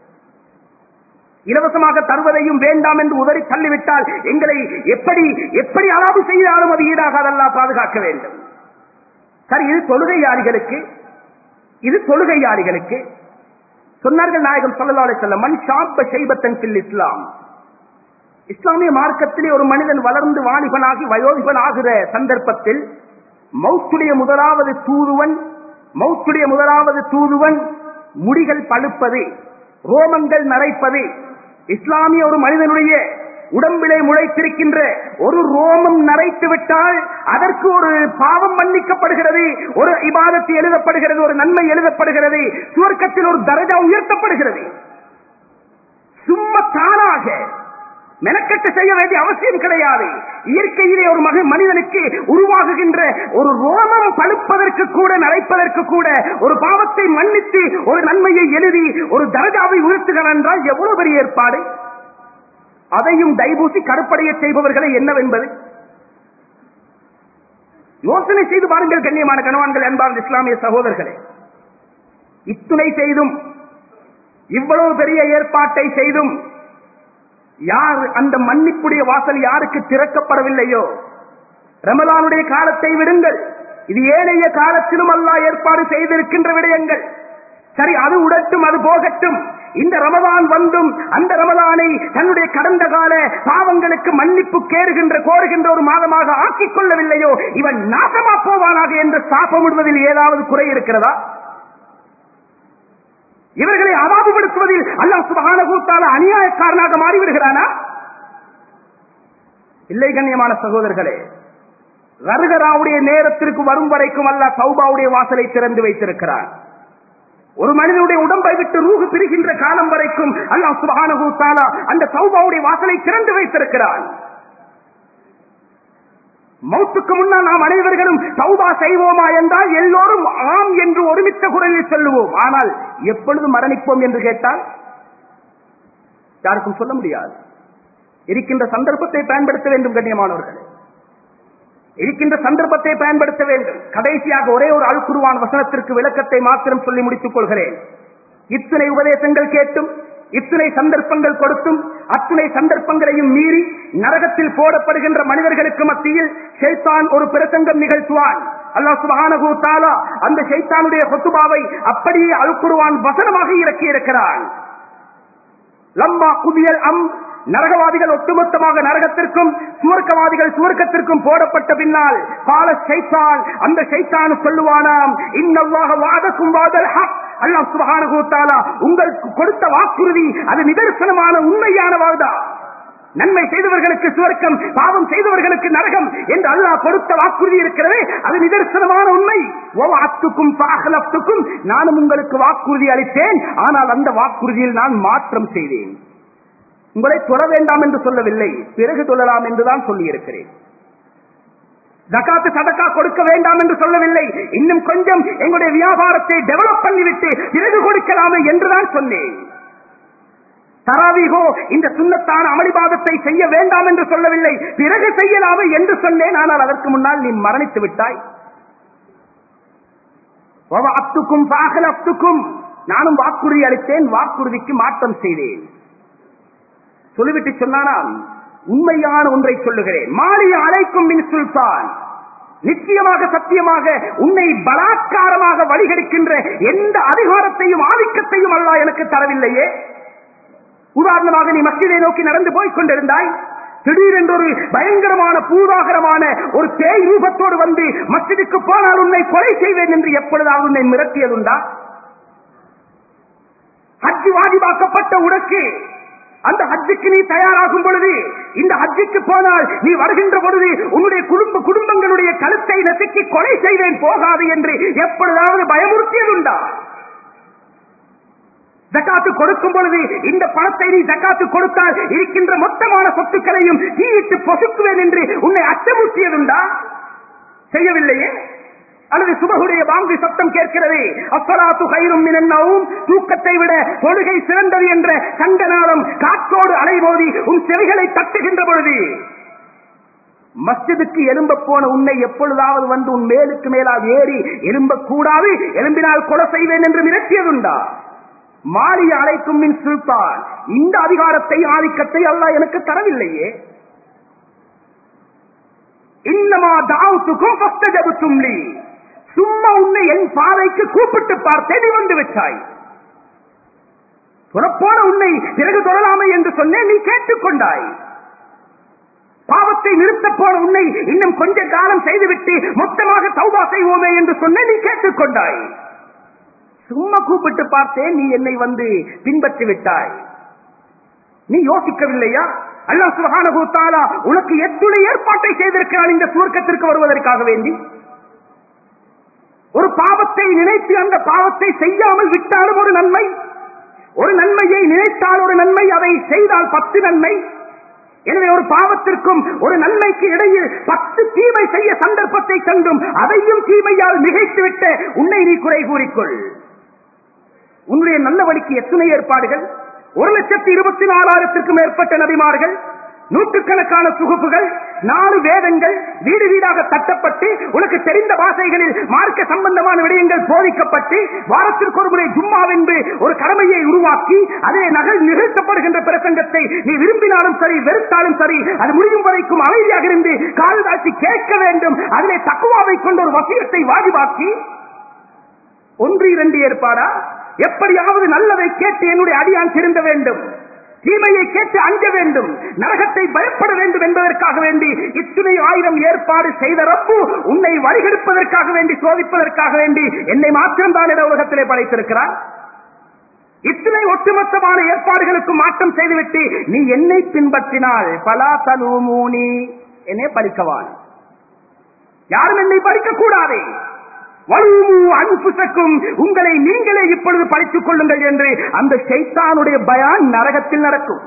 [SPEAKER 1] இலவசமாக தருவதையும் வேண்டாம் என்று உதறி தள்ளிவிட்டால் எங்களை எப்படி எப்படி அலாபு செய்தாலும் அது ஈடாக அதெல்லாம் பாதுகாக்க வேண்டும் சரி இது தொழுகையாளிகளுக்கு இது தொழுகையாளிகளுக்கு சொன்னார்கள் நாயகம் சொல்லலாலே சொல்ல மண் ஷாப்ப ஷைபத்தன் பில் இஸ்லாம் இஸ்லாமிய மார்க்கத்திலே ஒரு மனிதன் வளர்ந்து வாலிபனாகி வயோதிபன் ஆகிற சந்தர்ப்பத்தில் மௌத்துடைய முதலாவது தூதுவன் மௌத்துடைய முதலாவது தூதுவன் முடிகள் பழுப்பது ரோமங்கள் நரைப்பது இஸ்லாமிய ஒரு மனிதனுடைய உடம்பிலே முளைத்திருக்கின்ற ஒரு ரோமம் நரைத்து விட்டால் அதற்கு ஒரு பாவம் மன்னிக்கப்படுகிறது ஒரு இபாதத்து எழுதப்படுகிறது ஒரு நன்மை எழுதப்படுகிறது சுவர்க்கத்தில் ஒரு தரஜா உயர்த்தப்படுகிறது சும்மா தானாக மெனக்கட்டு செய்ய வேண்டிய அவசியம் கிடையாது இயற்கையிலே ஒரு மக மனிதனுக்கு உருவாகுகின்ற ஒரு ரோமம் பழுப்பதற்கு கூட நரைப்பதற்கு கூட ஒரு பாவத்தை மன்னித்து ஒரு நன்மையை எழுதி ஒரு தரஜாவை உயர்த்துகிறார் என்றால் எவ்வளவு பெரிய ஏற்பாடு அதையும் தைபூசி கருப்படைய செய்பவர்களை என்னவென்பது யோசனை செய்து பாருங்கள் கண்ணியமான கணவான்கள் அன்பார்ந்த இஸ்லாமிய சகோதரர்களே இத்துணை செய்தும் இவ்வளவு பெரிய ஏற்பாட்டை செய்தும் யார் அந்த மன்னிப்புடைய வாசல் யாருக்கு திறக்கப்படவில்லையோ ரமலானுடைய காலத்தை விடுங்கள் இது ஏனைய காலத்திலும் அல்லாஹ் ஏற்பாடு செய்திருக்கின்ற விடயங்கள் சரி அது உடட்டும் அது போகட்டும் இந்த ரமதான் வந்தும் அந்த ரமதானை தன்னுடைய கடந்த கால பாவங்களுக்கு மன்னிப்பு கேறுகின்ற கோருகின்ற ஒரு மாதமாக ஆக்கிக் கொள்ளவில்லையோ இவன் நாசமா போவானாக என்று சாப்பமிடுவதில் ஏதாவது குறை இருக்கிறதா இவர்களை அவாபுபடுத்துவதில் அல்லாஹ் சுபகானகூத்தால அநியாயக்காரனாக மாறிவிடுகிறானா இல்லை கண்ணியமான சகோதரர்களே ரருகராவுடைய நேரத்திற்கு வரும் வரைக்கும் அல்லாஹ் சௌபாவுடைய வாசலை திறந்து வைத்திருக்கிறான் ஒரு மனிதனுடைய உடம்பை விட்டு ரூகு பிரிகின்ற காலம் வரைக்கும் அல்லாஹ் சுபகானகூத்தாலா அந்த சௌபாவுடைய வாசலை திறந்து வைத்திருக்கிறான் மௌத்துக்கு முன்னால் நாம் அனைவர்களும் சௌபா செய்வோமா என்றால் எல்லோரும் ஆம் என்று ஒருமித்த குரலில் சொல்லுவோம் ஆனால் எப்பொழுது மரணிப்போம் என்று கேட்டால் யாருக்கும் சொல்ல முடியாது இருக்கின்ற சந்தர்ப்பத்தை பயன்படுத்த வேண்டும் கண்ணியமானவர்களே இருக்கின்ற சந்தர்ப்பத்தை பயன்படுத்த வேண்டும் கடைசியாக ஒரே ஒரு அழுக்குருவான் வசனத்திற்கு விளக்கத்தை மாத்திரம் சொல்லி முடித்துக் கொள்கிறேன் இத்தனை உபதேசங்கள் கேட்டும் இத்தனை சந்தர்ப்பங்கள் கொடுத்தும் அத்துணை சந்தர்ப்பங்களையும் மீறி நரகத்தில் போடப்படுகின்ற மனிதர்களுக்கு மத்தியில் ஷைத்தான் ஒரு பிரசங்கம் நிகழ்த்துவான் அல்லாஹ் சுபஹானஹு தஆலா அந்த ஷைத்தானுடைய கொத்துபாவை அப்படியே அழுக்குருவான் வசனமாக இறக்கி இருக்கிறான் லம்மா குதியல் அம் நரகவாதிகள் ஒட்டுமொத்தமாக நரகத்திற்கும் சுவர்க்கவாதிகள் சுவர்க்கத்திற்கும் போடப்பட்ட பின்னால் கால சைத்தான் அந்த சைத்தான் சொல்லுவானாம் இன்னவாக வாதக்கும் வாதல் ஹக் அல்லாஹ் சுபஹானஹு தஆலா உங்களுக்கு கொடுத்த வாக்குறுதி அது நிதர்சனமான உண்மையான வாதா நன்மை செய்தவர்களுக்கு சுவர்க்கம் பாவம் செய்தவர்களுக்கு நரகம் என்று அல்லாஹ் கொடுத்த வாக்குறுதி இருக்கிறது அது நிதர்சனமான உண்மை அத்துக்கும் பாகலத்துக்கும் நானும் உங்களுக்கு வாக்குறுதி அளித்தேன் ஆனால் அந்த வாக்குறுதியில் நான் மாற்றம் செய்தேன் உங்களை தொழ வேண்டாம் என்று சொல்லவில்லை பிறகு தொழலாம் என்றுதான் சொல்லி இருக்கிறேன் ஜக்காத்து சதக்கா கொடுக்க வேண்டாம் என்று சொல்லவில்லை இன்னும் கொஞ்சம் எங்களுடைய வியாபாரத்தை டெவலப் பண்ணிவிட்டு பிறகு கொடுக்கலாமே என்றுதான் சொன்னேன் தராவிகோ இந்த சுண்ணத்தான அமளிபாதத்தை செய்ய வேண்டாம் என்று சொல்லவில்லை பிறகு செய்யலாமே என்று சொன்னேன் ஆனால் அதற்கு முன்னால் நீ மரணித்து விட்டாய் அத்துக்கும் பாகல் அத்துக்கும் நானும் வாக்குறுதி அளித்தேன் வாக்குறுதிக்கு மாற்றம் செய்தேன் சொல்லிவிட்டு சொன்னானாம் உண்மையான ஒன்றை சொல்லுகிறேன் மாலிய அழைக்கும் மின் சுல்தான் நிச்சயமாக சத்தியமாக உன்னை பலாத்காரமாக வழிகெடுக்கின்ற எந்த அதிகாரத்தையும் ஆதிக்கத்தையும் அல்லா எனக்கு தரவில்லையே உதாரணமாக நீ மஸ்ஜிதை நோக்கி நடந்து போய் கொண்டிருந்தாய் திடீரென்று ஒரு பயங்கரமான பூதாகரமான ஒரு பேய் ரூபத்தோடு வந்து மஸ்ஜிதுக்கு போனால் உன்னை கொலை செய்வேன் என்று எப்பொழுதாவது உன்னை மிரட்டியதுண்டா ஹஜ் வாஜிபாக்கப்பட்ட உனக்கு அந்த ஹஜ்ஜுக்கு நீ தயாராகும் பொழுது இந்த ஹஜ்ஜுக்கு போனால் நீ வருகின்ற பொழுது உன்னுடைய குடும்ப குடும்பங்களுடைய கழுத்தை நசுக்கி கொலை செய்வேன் போகாது என்று எப்பொழுதாவது பயமுறுத்தியதுண்டா ஜக்காத்து கொடுக்கும் பொழுது இந்த பணத்தை நீ ஜக்காத்து கொடுத்தால் இருக்கின்ற மொத்தமான சொத்துக்களையும் தீயிட்டு பொசுக்குவேன் என்று உன்னை அச்சமுற்றியதுண்டா செய்யவில்லையே அல்லது சுபகுடைய வாங்கி சத்தம் கேட்கிறது அப்பலாத்து கயிறும் மினன்னாவும் தூக்கத்தை விட தொழுகை சிறந்தது என்ற சங்கநாதம் காற்றோடு அலைமோதி உன் செவிகளை தட்டுகின்ற பொழுது மஸ்ஜிதுக்கு எலும்ப போன உன்னை எப்பொழுதாவது வந்து உன் மேலுக்கு மேலாக ஏறி எலும்ப கூடாது எலும்பினால் கொலை செய்வேன் என்று மிரட்டியதுண்டா மாறிய அழைக்கும் மின் சுல்தான் இந்த அதிகாரத்தை ஆதிக்கத்தை அல்லாஹ் எனக்கு தரவில்லையே இன்னமா தாவுத்துக்கும் பஸ்தஜபுத்தும் நீ சும்மா உன்னை என் பாதைக்கு கூப்பிட்டு பார்த்தே நீ வந்து விட்டாய் புறப்போன உன்னை பிறகு தொடலாமை என்று சொன்னேன் நீ கேட்டுக்கொண்டாய் பாவத்தை நிறுத்த போன உன்னை இன்னும் கொஞ்ச காலம் செய்துவிட்டு மொத்தமாக தௌபா செய்வோமே என்று சொன்னேன் நீ கேட்டுக்கொண்டாய் சும்மா கூப்பிட்டு பார்த்தேன் நீ என்னை வந்து பின்பற்றி விட்டாய் நீ யோசிக்கவில்லையா அல்லாஹ் சுப்ஹானஹு தஆலா உனக்கு எத்துணை ஏற்பாட்டை செய்திருக்கிறான் இந்த சுவர்க்கத்திற்கு வருவதற்காக வேண்டி ஒரு பாவத்தை நினைத்து அந்த பாவத்தை செய்யாமல் விட்டாலும் ஒரு நன்மை ஒரு நன்மையை நினைத்தால் ஒரு நன்மை அதை செய்தால் பத்து நன்மை எனவே ஒரு பாவத்திற்கும் ஒரு நன்மைக்கு இடையில் பத்து தீமை செய்ய சந்தர்ப்பத்தை கண்டும் அதையும் தீமையால் மிகைத்துவிட்ட உன்னை நீ குறை கூறிக்கொள் உன்னுடைய நல்ல வழிக்கு எத்தனை ஏற்பாடுகள் ஒரு லட்சத்தி இருபத்தி நாலாயிரத்திற்கும் மேற்பட்ட நபிமார்கள் நூற்றுக்கணக்கான சுகுப்புகள் நாலு வேதங்கள் வீடு வீடாக தட்டப்பட்டு உனக்கு தெரிந்த பாஷைகளில் மார்க்க சம்பந்தமான விடயங்கள் போதிக்கப்பட்டு வாரத்திற்கு ஒரு முறை ஜும்மாவென்று ஒரு கடமையை உருவாக்கி அதிலே நகல் நிகழ்த்தப்படுகின்ற பிரசங்கத்தை நீ விரும்பினாலும் சரி வெறுத்தாலும் சரி அது முடியும் வரைக்கும் அமைதியாக இருந்து கால் தாழ்த்தி கேட்க வேண்டும் அதிலே தக்குவாவை கொண்ட ஒரு வசியத்தை வாஜிபாக்கி ஒன்று இரண்டு ஏற்பாடா எப்படியாவது நல்லதை கேட்டு என்னுடைய அடியான் திருந்த வேண்டும் தீமையை கேட்டு அஞ்ச வேண்டும் நரகத்தை பயப்பட வேண்டும் என்பதற்காக வேண்டி இத்துணை ஆயிரம் ஏற்பாடு செய்த ரப்பு உன்னை வழிகெடுப்பதற்காக வேண்டி சோதிப்பதற்காக வேண்டி என்னை மாத்திரம்தான் இந்த உலகத்திலே படைத்திருக்கிறார் இத்தனை ஒட்டுமொத்தமான ஏற்பாடுகளுக்கு மாற்றம் செய்துவிட்டு நீ என்னை பின்பற்றினால் பலா தலூமூனி என்னை பறிக்கவான் யாரும் என்னை பறிக்க கூடாதே வலுமு அன்புசக்கும் உங்களை நீங்களே இப்பொழுது படித்துக் கொள்ளுங்கள் என்று அந்த ஷைத்தானுடைய பயான் நரகத்தில் நடக்கும்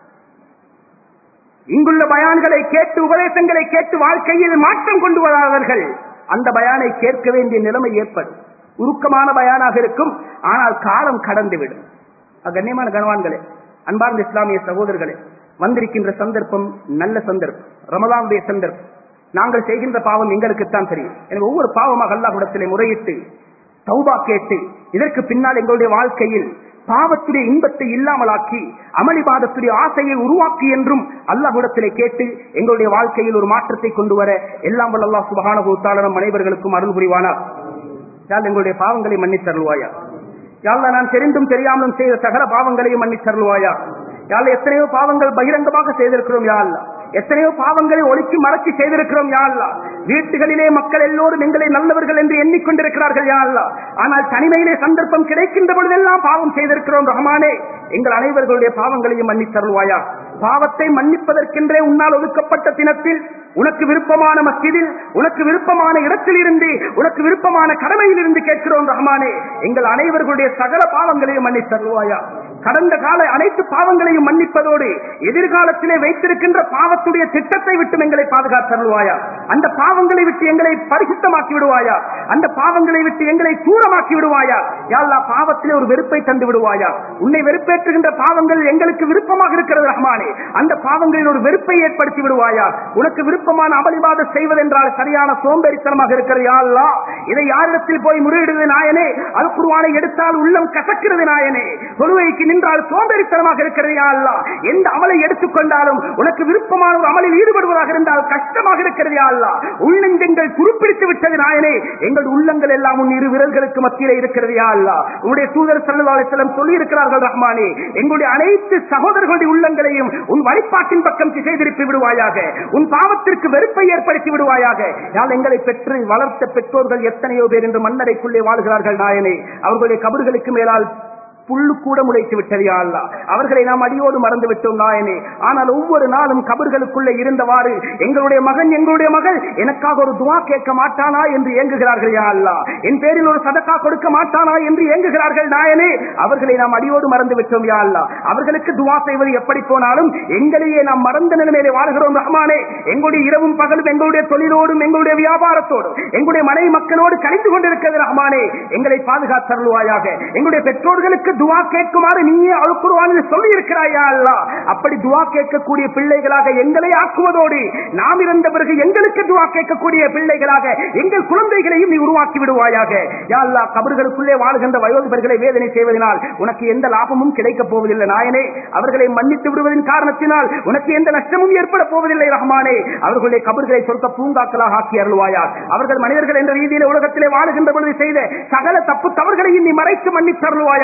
[SPEAKER 1] இங்குள்ள பயான்களை கேட்டு உபதேசங்களை கேட்டு வாழ்க்கையில் மாற்றம் கொண்டு வராதவர்கள் அந்த பயானை கேட்க வேண்டிய நிலைமை ஏற்படும் உருக்கமான பயானாக இருக்கும் ஆனால் காலம் கடந்துவிடும் கண்ணியமான கணவான்களே அன்பார்ந்த இஸ்லாமிய சகோதரர்களே வந்திருக்கின்ற சந்தர்ப்பம் நல்ல சந்தர்ப்பம் ரமலானுடைய சந்தர்ப்பம் நாங்கள் செய்கின்ற பாவம் எங்களுக்குத்தான் தெரியும் எனவே ஒவ்வொரு பாவமாக அல்லாஹ்விடத்திலே முறையிட்டு தௌபா கேட்டு இதற்கு பின்னால் எங்களுடைய வாழ்க்கையில் பாவத்துடைய இன்பத்தை இல்லாமலாக்கி அமளிபாதத்துடைய ஆசையை உருவாக்கி என்றும் அல்லாஹ்விடத்திலே கேட்டு எங்களுடைய வாழ்க்கையில் ஒரு மாற்றத்தை கொண்டு வர எல்லாம் வல்ல அல்லாஹ் சுபஹானஹு தஆலா நம் அனைவர்களுக்கும் அருள் புரிவானார் யாழ் எங்களுடைய பாவங்களை மன்னித்தருள்வாயா யாழ்ல நான் தெரிந்தும் தெரியாமலும் செய்த சகல பாவங்களையும் மன்னித்தருள்வாயா யாழ் எத்தனையோ பாவங்கள் பகிரங்கமாக செய்திருக்கிறோம் யா அல்லாஹ் எத்தனையோ பாவங்களை ஒழிச்சு மறைச்சு செய்திருக்கிறோம் யா அல்லாஹ் வீட்டுகளிலே மக்கள் எல்லோரும் எங்களை நல்லவர்கள் என்று எண்ணிக்கொண்டிருக்கிறார்கள் யா அல்லாஹ் ஆனால் தனிமையிலே சந்தர்ப்பம் கிடைக்கின்ற பொழுதெல்லாம் பாவம் செய்திருக்கிறோம் ரஹ்மானே எங்கள் அனைவர்களுடைய பாவங்களையும் மன்னித்தருள்வாயா பாவத்தை மன்னிப்பதற்கென்றே உன்னால் ஒதுக்கப்பட்ட தினத்தில் உனக்கு விருப்பமான மஸ்ஜிதில் உனக்கு விருப்பமான இடத்தில் இருந்து உனக்கு விருப்பமான கடமையில் இருந்து கேட்கிறோம் ரஹ்மானே எங்கள் அனைவர்களுடைய சகல பாவங்களையும் மன்னித்தருள்வாயா கடந்த கால அனைத்து பாவங்களையும் மன்னிப்பதோடு எதிர்காலத்திலே வைத்திருக்கின்ற பாவத்துடைய திட்டத்தை விட்டு எங்களை பாதுகாத்தருள்வாயா அந்த பாவங்களை விட்டு எங்களை பரிசுத்தமாக்கி விடுவாயா அந்த பாவங்களை விட்டு எங்களை தூரமாக்கி விடுவாயா யாழ்லா பாவத்திலே ஒரு வெறுப்பை தந்து விடுவாயா உன்னை வெறுப்பேற்றுகின்ற பாவங்கள் எங்களுக்கு விருப்பமாக இருக்கிறது ரஹ்மானே அந்த பாவங்களில் ஒரு வெறுப்பை ஏற்படுத்தி விடுவாயா உனக்கு விருப்பமான அமளிவாதம் செய்வதென்றால் சரியான சோம்பேறித்தனமாக இருக்கிறது யாழ்லா இதை யாரிடத்தில் போய் முறையிடுவது நாயனே அல் குருவானை எடுத்தால் உள்ளம் கசக்கிறது நாயனே தொழுவைக்கு நின்றால் சோம்பேறித்தனமாக இருக்கிறது யாழ்லா எந்த அமலை எடுத்துக்கொண்டாலும் உனக்கு விருப்பமான ஒரு அமலில் ஈடுபடுவதாக இருந்தால் கஷ்டமாக இருக்கிறது யாழ்லா உள்ளெஞ்சங்கள் துருப்பிடித்து விட்டது நாயனே எங்கள் உள்ளங்கள் எல்லாம் உன் இரு விரல்களுக்கு மத்தியிலே இருக்கிறது யாழ்லா உன்னுடைய தூதர் செல்லம் சொல்லி இருக்கிறார்கள் ரஹ்மானே எங்களுடைய அனைத்து சகோதரர்களுடைய உள்ளங்களையும் உன் வழிபாட்டின் பக்கம் திசை திருப்பி விடுவாயாக உன் பாவத்திற்கு வெறுப்பை ஏற்படுத்தி விடுவாயாக யாழ் எங்களை பெற்று வளர்த்த பெற்றோர்கள் எத்தனையோ பேர் என்று மண்ணறைக்குள்ளே வாழ்கிறார்கள் நாயனே அவர்களுடைய கபர்களுக்கு மேலால் புல்லு கூட முளைத்து விட்டது யா அல்லாஹ் அவர்களை நாம் அடியோடு மறந்து விட்டோம் நாயனே ஆனால் ஒவ்வொரு நாளும் கபர்களுக்குள்ளே இருந்தவாறு எங்களுடைய மகன் எங்களுடைய மகள் எனக்காக ஒரு துவா கேட்க மாட்டானா என்று ஏங்குகிறார்கள் யா அல்லாஹ் என் பேரில் ஒரு சதக்கா கொடுக்க மாட்டானா என்று ஏங்குகிறார்கள் நாயனே அவர்களை நாம் அடியோடு மறந்து விட்டோம் யா அல்லாஹ் அவர்களுக்கு துவா செய்வது எப்படி போனாலும் எங்களையே நாம் மறந்த நிலைமையிலே வாழ்கிறோம் ரஹ்மானே எங்களுடைய இரவும் பகலும் எங்களுடைய தொழிலோடும் எங்களுடைய வியாபாரத்தோடும் எங்களுடைய மனைவி மக்களோடு கழிந்து கொண்டிருக்கிறது ரஹ்மானே எங்களை பாதுகாத்தருள்வாயாக எங்களுடைய பெற்றோர்களுக்கு துவா கேட்குமாறு நீயே அழுக்குருவான்னு சொல்லி இருக்கிறாயா அல்லா அப்படி துவா கேட்கக்கூடிய பிள்ளைகளாக எங்களை ஆக்குவதோடு நாம் இருந்த பிறகு எங்களுக்கு துவா கேட்கக்கூடிய பிள்ளைகளாக எங்கள் குழந்தைகளையும் நீ உருவாக்கி விடுவாயாக யா அல்லா கபர்களுக்குள்ளே வாழ்கின்ற வயோதிபர்களை வேதனை செய்வதனால் உனக்கு எந்த லாபமும் கிடைக்கப் போவதில்லை நாயனே அவர்களை மன்னித்து விடுவதன் காரணத்தினால் உனக்கு எந்த நஷ்டமும் ஏற்பட போவதில்லை ரஹ்மானே அவர்களுடைய கபர்களை சொற்க பூங்காக்களாக ஆக்கி அருள்வாயா அவர்கள் மனிதர்கள் என்ற ரீதியில் உலகத்திலே வாழுகின்ற பொழுது செய்த சகல தப்பு தவறுகளையும் நீ மறைத்து மன்னித்தருள்வாயாக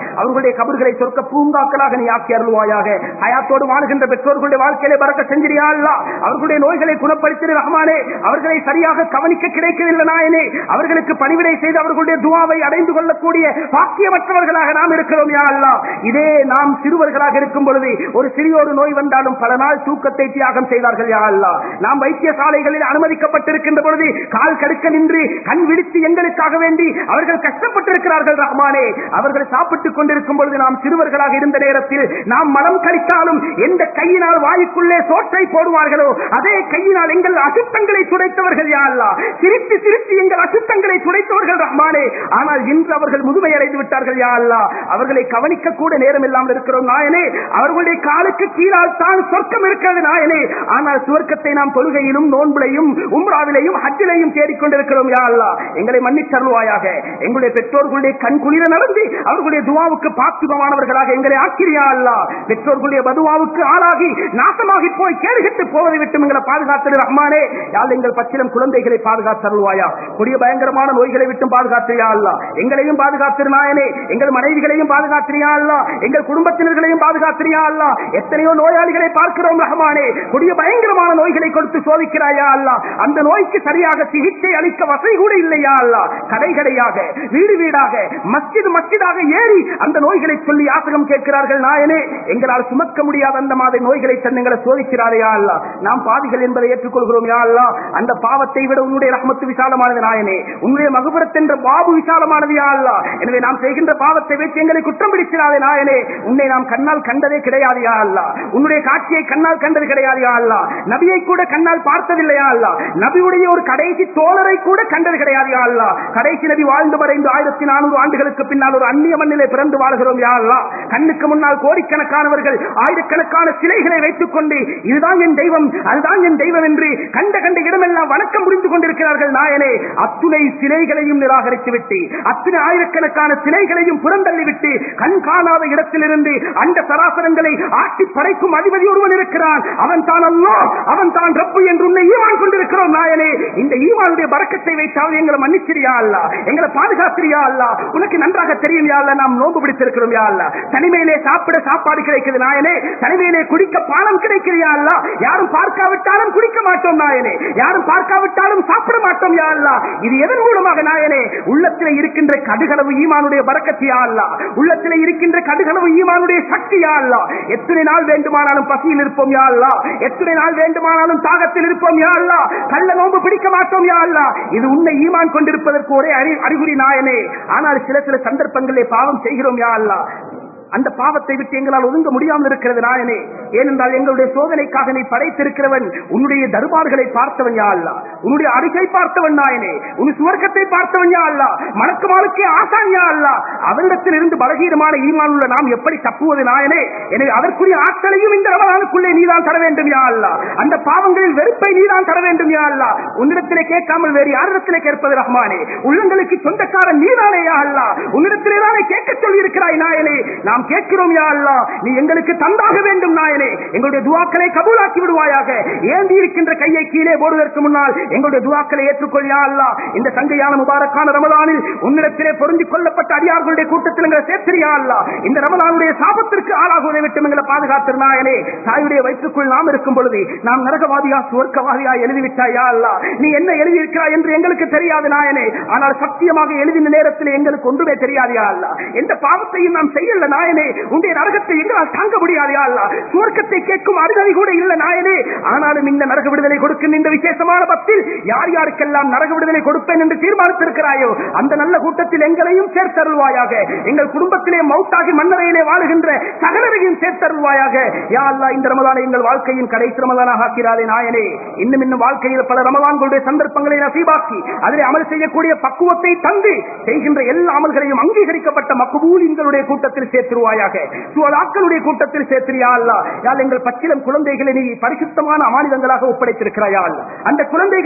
[SPEAKER 1] அவர்களுடைய கபர்களை சொர்க்க பூங்காக்களாக நீ ஆக்கி அருள்வாயாக ஹயாத்தோடு வாழ்கின்ற பெற்றோர்களுடைய வாழ்க்கையிலே பறக்க செஞ்சிரியா அல்லா அவர்களுடைய நோய்களை குணப்படுத்தின ரஹ்மானே அவர்களை சரியாக கவனிக்க கிடைக்கவில்லை நாயனே அவர்களுக்கு பணிவிடை செய்து அவர்களுடைய துவாவை அடைந்து கொள்ளக்கூடிய பாக்கியமற்றவர்களாக நாம் இருக்கிறோம் யா அல்லா இதே நாம் சிறுவர்களாக இருக்கும் பொழுது ஒரு சிறியோரு நோய் வந்தாலும் பல நாள் தூக்கத்தை தியாகம் செய்தார்கள் யா அல்லா நாம் வைத்தியசாலைகளில் அனுமதிக்கப்பட்டிருக்கின்ற பொழுது கால் கடுக்க நின்று கண் விழித்து எங்களுக்காக வேண்டி அவர்கள் கஷ்டப்பட்டிருக்கிறார்கள் ரஹ்மானே அவர்கள் சாப்பிட்டுக் கொண்டிருக்கும் பொழுது நாம் சிறுவர்களாக இருந்த நேரத்தில் நாம் மனம் கழித்தாலும் எந்த கையினால் வாய்க்குள்ளே சோற்றை போடுவார்களோ அதே கையினால் எங்கள் அசுத்தங்களை துடைத்தவர்கள் யா அல்லா சிரித்து சிரித்து எங்கள் அசுத்தங்களை துடைத்தவர்கள் ரஹ்மானே ஆனால் இன்று அவர்கள் முதுமை அடைந்து விட்டார்கள் யா அல்லா அவர்களை கவனிக்க கூட நேரம் இல்லாமல் இருக்கிறோம் நாயனே அவர்களுடைய காலுக்கு கீழால் தான் சொர்க்கம் இருக்கிறது நாயனே ஆனால் சுவர்க்கத்தை நாம் தொழுகையிலும் நோன்புலையும் உம்ராவிலையும் ஹஜ்ஜிலையும் தேடிக்கொண்டிருக்கிறோம் யா அல்லா எங்களை மன்னித்தருள்வாயாக எங்களுடைய பெற்றோர்களுடைய கண் குளிர நடந்து அவர்களுடைய துவாவுக்கு பாத்துபமானவர்களாக எங்களை ஆக்கிரியா அல்லா பெற்றோர்களுடைய பதுவாவுக்கு ஆளாகி நாசமாகி போய் கேடுகிட்டு போவதை விட்டு எங்களை பாதுகாத்து ரஹ்மானே யாழ் எங்கள் பச்சிலம் குழந்தைகளை பாதுகாத்தருள்வாயா கொடிய பயங்கரமான நோய்களை விட்டும் பாதுகாத்திரியா அல்லா எங்களையும் பாதுகாத்திரு நாயனே எங்கள் மனைவிகளையும் பாதுகாத்திரியா அல்லா எங்கள் குடும்பத்தினர்களையும் பாதுகாத்திரியா அல்லா எத்தனையோ நோயாளிகளை பார்க்கிறோம் ரஹ்மானே கொடிய பயங்கரமான நோய்களை கொடுத்து சோதிக்கிறாயா அல்லா அந்த நோய்க்கு சரியாக சிகிச்சை அளிக்க வசதி கூட இல்லையா அல்லா கடை கடையாக வீடு வீடாக மஸ்ஜித் மஸ்ஜிதாக ஏறி அந்த நோய்களை சொல்லி யாசகம் கேட்கிறார்கள் நாயனே எங்களால் சுமக்க முடியாத அந்த மாதிரி நோய்களை தன்னுங்களை சோதிக்கிறாரையா அல்லா நாம் பாவிகள் என்பதை ஏற்றுக்கொள்கிறோம் யா அல்லா அந்த பாவத்தை விட உன்னுடைய ரஹ்மத்து விசாலமானது நாயனே உன்னுடைய மகுபுரத் என்ற பாபு விசாலமானது யா அல்லா எனவே நாம் செய்கின்ற பாவத்தை வைத்து எங்களை குற்றம் பிடிக்கிறாரே நாயனே உன்னை நாம் கண்ணால் கண்டதே கிடையாது யா அல்லா உன்னுடைய காட்சியை கண்ணால் கண்டது கிடையாது யா அல்லா நபியை கூட கண்ணால் பார்த்ததில்லையா அல்லா நபியுடைய ஒரு கடைசி தோழரை கூட கண்டது கிடையாது யா அல்லா கடைசி நபி வாழ்ந்து மறைந்து ஆயிரத்தி நானூறு ஆண்டுகளுக்கு பின்னால் ஒரு அந்நிய மண்ணிலே பிறந்து வாழ்கிறோம் யா அல்லா கண்ணுக்கு முன்னால் கோடிக்கணக்கானவர்கள் ஆயிரக்கணக்கான சிலைகளை வைத்துக் கொண்டு இதுதான் என் தெய்வம் அதுதான் என் தெய்வம் என்று கண்ட கண்ட இடமெல்லாம் வணக்கம் புரிந்து கொண்டிருக்கிறார்கள் நாயனே அத்துணை சிலைகளையும் நிராகரித்து விட்டு அத்துணை ஆயிரக்கணக்கான சிலைகளையும் புறந்தள்ளி விட்டு கண் காணாத இடத்திலிருந்து அந்த சராசரங்களை ஆட்டி படைக்கும் அதிபதி ஒருவன் இருக்கிறான் அவன் தான் அல்லோ அவன் தான் ரப்பு என்று உன்னை ஈவான் கொண்டிருக்கிறோம் நாயனே இந்த ஈவானுடைய பறக்கத்தை வைத்தாவது எங்களை மன்னிச்சிரியா அல்ல எங்களை பாதுகாத்திரியா அல்ல உனக்கு நன்றாக தெரியும் யா அல்ல நாம் நோன்பு பிடித்திருக்கிறோம் யா அல்ல தனிமையிலே சாப்பிட சாப்பாடு கிடைக்குது நாயனே தனிமையிலே குடிக்க பானம் கிடைக்கிறியா அல்ல யாரும் பார்க்காவிட்டாலும் குடிக்க மாட்டோம் நாயனே யாரும் பார்க்காவிட்டாலும் சாப்பிட மாட்டோம் யா அல்ல இது எதன் மூலமாக நாயனே உள்ளத்திலே இருக்கின்ற கடுகளவு ஈமானுடைய பறக்கத்தியா அல்ல உள்ளத்திலே இருக்கின்ற கடுகளவு ஈமானுடைய சக்தியா அல்ல எத்தனை நாள் வேண்டுமானாலும் பசியில் இருப்போம் யா அல்ல எத்தனை நாள் வேண்டுமானாலும் தாகத்தில் இருப்போம் யா அல்ல கள்ள நோன்பு பிடிக்க மாட்டோம் யா அல்ல இது உன்னை ஈமான் கொண்டிருப்பதற்கு ஒரே அறி- அறிகுறி நாயனே ஆனால் சில சில சந்தர்ப்பங்களிலே பாவம் செய்கிறோம் யா அல்ல அந்த பாவத்தை விட்டு எங்களால் ஒதுங்க முடியாமல் இருக்கிறது நாயனே ஏனென்றால் எங்களுடைய சோதனைக்காக நீ படைத்திருக்கிறவன் உன்னுடைய தர்பார்களை பார்த்தவன் யா அல்லா உன்னுடைய அருகை பார்த்தவன் நாயனே உன் சுவர்க்கத்தை பார்த்தவன் யா அல்லா மணக்கு மாலுக்கே ஆசான் யா அல்லா அவரிடத்தில் இருந்து பலகீனமான ஈமான் உள்ள நாம் எப்படி தப்புவது நாயனே எனவே அதற்குரிய ஆற்றலையும் இந்த ரமலானுக்குள்ளே நீதான் தர வேண்டும் யா அல்லா அந்த பாவங்களில் வெறுப்பை நீதான் தர வேண்டும் யா அல்லா உன்னிடத்திலே கேட்காமல் வேறு யாரிடத்திலே கேட்பது ரஹ்மானே உள்ளங்களுக்கு சொந்தக்காரன் நீதானே யா அல்லா உன்னிடத்திலே தானே கேட்க சொல்லி இருக்கிறாய் நாயனே நாம் கேட்கிறோம் யா அல்லா நீ எங்களுக்கு தந்தாக வேண்டும் நாயனே எங்களுடைய துவாக்களை கபூலாக்கி விடுவாயாக ஏந்தி இருக்கின்ற கையை கீழே போடுவதற்கு முன்னால் எங்களுடைய துவாக்களை ஏற்றுக்கொள் யா அல்லா இந்த சங்கையான முபாரக்கான ரமலானில் உன்னிடத்திலே பொருந்திக் கொள்ளப்பட்ட அடியார்களுடைய கூட்டத்தில் எங்களை சேர்த்திரியா அல்லா இந்த ரமலானுடைய சாபத்திற்கு ஆளாகுவதை விட்டு எங்களை பாதுகாத்திரு நாயனே தாயுடைய வயிற்றுக்குள் நாம் இருக்கும் பொழுது நாம் நரகவாதியா சுவர்க்கவாதியா எழுதிவிட்டாயா அல்லா நீ என்ன எழுதியிருக்கிறாய் என்று எங்களுக்கு தெரியாது நாயனே ஆனால் சத்தியமாக எழுதின நேரத்தில் எங்களுக்கு ஒன்றுமே தெரியாதியா அல்லா எந்த பாவத்தையும் நாம் செய்யல நாயனே உன்னுடைய நரகத்தை எங்களால் தாங்க முடியாதியா அல்லா சுவர்க்கத்தை கேட்கும் அருகதை கூட இல்ல நாயனே ஆனாலும் இந்த நரக விடுதலை கொடுக்கும் இந்த விசேஷமான பத்தில் யார் யாருக்கெல்லாம் நரக விடுதலை கொடுப்பேன் என்று தீர்மானித்திருக்கிறாயோ அந்த நல்ல கூட்டத்தில் எங்களையும் சேர்த்தருள்வாயாக எங்கள் குடும்பத்திலே மௌத்தாகி மன்னரையிலே வாழுகின்ற சகலரையும் சேர்த்தருள்வாயாக யா அல்லா இந்த ரமலானை எங்கள் வாழ்க்கையின் கடைசி ரமலானாக ஆக்கிறாரே நாயனே இன்னும் இன்னும் வாழ்க்கையில் பல ரமலான்களுடைய சந்தர்ப்பங்களை நசீபாக்கி அதிலே அமல் செய்யக்கூடிய பக்குவத்தை தந்து செய்கின்ற எல்லா அமல்களையும் அங்கீகரிக்கப்பட்ட மக்குபூலின்களுடைய கூட்டத்தில் சேர்த்துருவாயாக சுவலாக்களுடைய கூட்டத்தில் சேர்த்திரியா அல்லா யாழ் எங்கள் பச்சிலம் குழந்தைகளை நீ பரிசுத்தமான அமானிதங்களாக ஒப்படைத்திருக்கிறாயா அல்லா அந்த குழந்தைகள்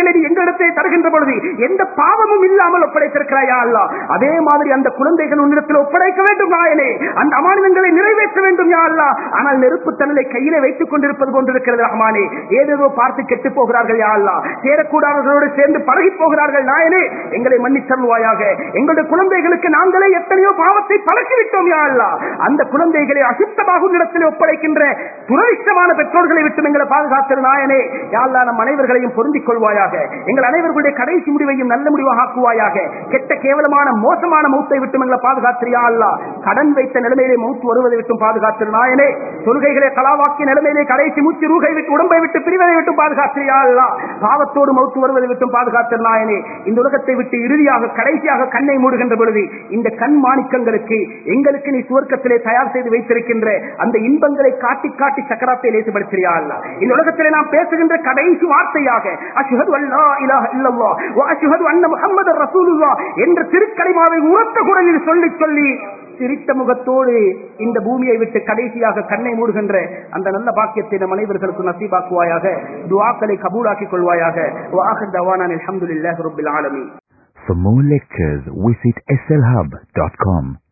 [SPEAKER 1] குழந்தைகளை நீ எங்களிடத்தை தருகின்ற பொழுது எந்த பாவமும் இல்லாமல் ஒப்படைத்திருக்கிறாயா அல்லா அதே மாதிரி அந்த குழந்தைகள் உன்னிடத்தில் ஒப்படைக்க வேண்டும் நாயனே அந்த அமானிதங்களை நிறைவேற்ற வேண்டும் யா அல்லா ஆனால் நெருப்பு தன்னலை கையிலே வைத்துக் கொண்டிருப்பது போன்றிருக்கிறது ரஹ்மானே ஏதேதோ பார்த்து கெட்டு போகிறார்கள் யா அல்லா சேரக்கூடாதவர்களோடு சேர்ந்து பழகி போகிறார்கள் நாயனே எங்களை மன்னித்தருவாயாக எங்களுடைய குழந்தைகளுக்கு நாங்களே எத்தனையோ பாவத்தை பழக்கிவிட்டோம் யா அல்லா அந்த குழந்தைகளை அசுத்தமாக உன்னிடத்தில் ஒப்படைக்கின்ற துரதிஷ்டமான பெற்றோர்களை விட்டு எங்களை பாதுகாத்திரு நாயனே யா அல்லா நம் அனைவர்களையும் பொருந்திக் கொள்வாயாக எங்கள் அனைவர்களுடைய கடைசி முடிவையும் நல்ல முடிவாக ஆக்குவாயாக கெட்ட கேவலமான மோசமான மௌத்தை விட்டு எங்களை பாதுகாத்திரியா அல்லா கடன் வைத்த நிலைமையிலே மௌத்து வருவதை விட்டும் பாதுகாத்திரு நாயனே தொழுகைகளை கலாவாக்கிய நிலைமையிலே கடைசி மூச்சு ரூகை விட்டு உடம்பை விட்டு பிரிவதை விட்டு பாதுகாத்திரியா அல்லா பாவத்தோடு மௌத்து வருவதை விட்டும் பாதுகாத்திரு நாயனே இந்த உலகத்தை விட்டு இறுதியாக கடைசியாக கண்ணை மூடுகின்ற பொழுது இந்த கண் மாணிக்கங்களுக்கு எங்களுக்கு நீ சுவர்க்கத்திலே தயார் செய்து வைத்திருக்கின்ற அந்த இன்பங்களை காட்டி காட்டி சக்கராத்தை லேசுபடுத்தியா அல்லா இந்த உலகத்திலே நாம் பேசுகின்ற கடைசி வார்த்தையாக அஷ்ஹது அல்லா இலாஹ இல்லல்லாஹ் வ அஷ்ஹது அன்ன முஹம்மதர் ரசூலுல்லாஹ் என்ற திருக்கலிமாவை உரத்த குரலில் சொல்லி சொல்லி சிரித்த முகத்தோடு இந்த பூமியை விட்டு கடைசியாக கண்ணை மூடுகின்ற அந்த நல்ல பாக்கியத்தை நம் அனைவர்களுக்கு நசீபாக்குவாயாக துவாக்களை கபூலாக்கிக் கொள்வாயாக வாஹர் தவானான் அல்ஹம்துலில்லாஹி ரப்பில் ஆலமீன்
[SPEAKER 3] For more lectures, visit slhub.com.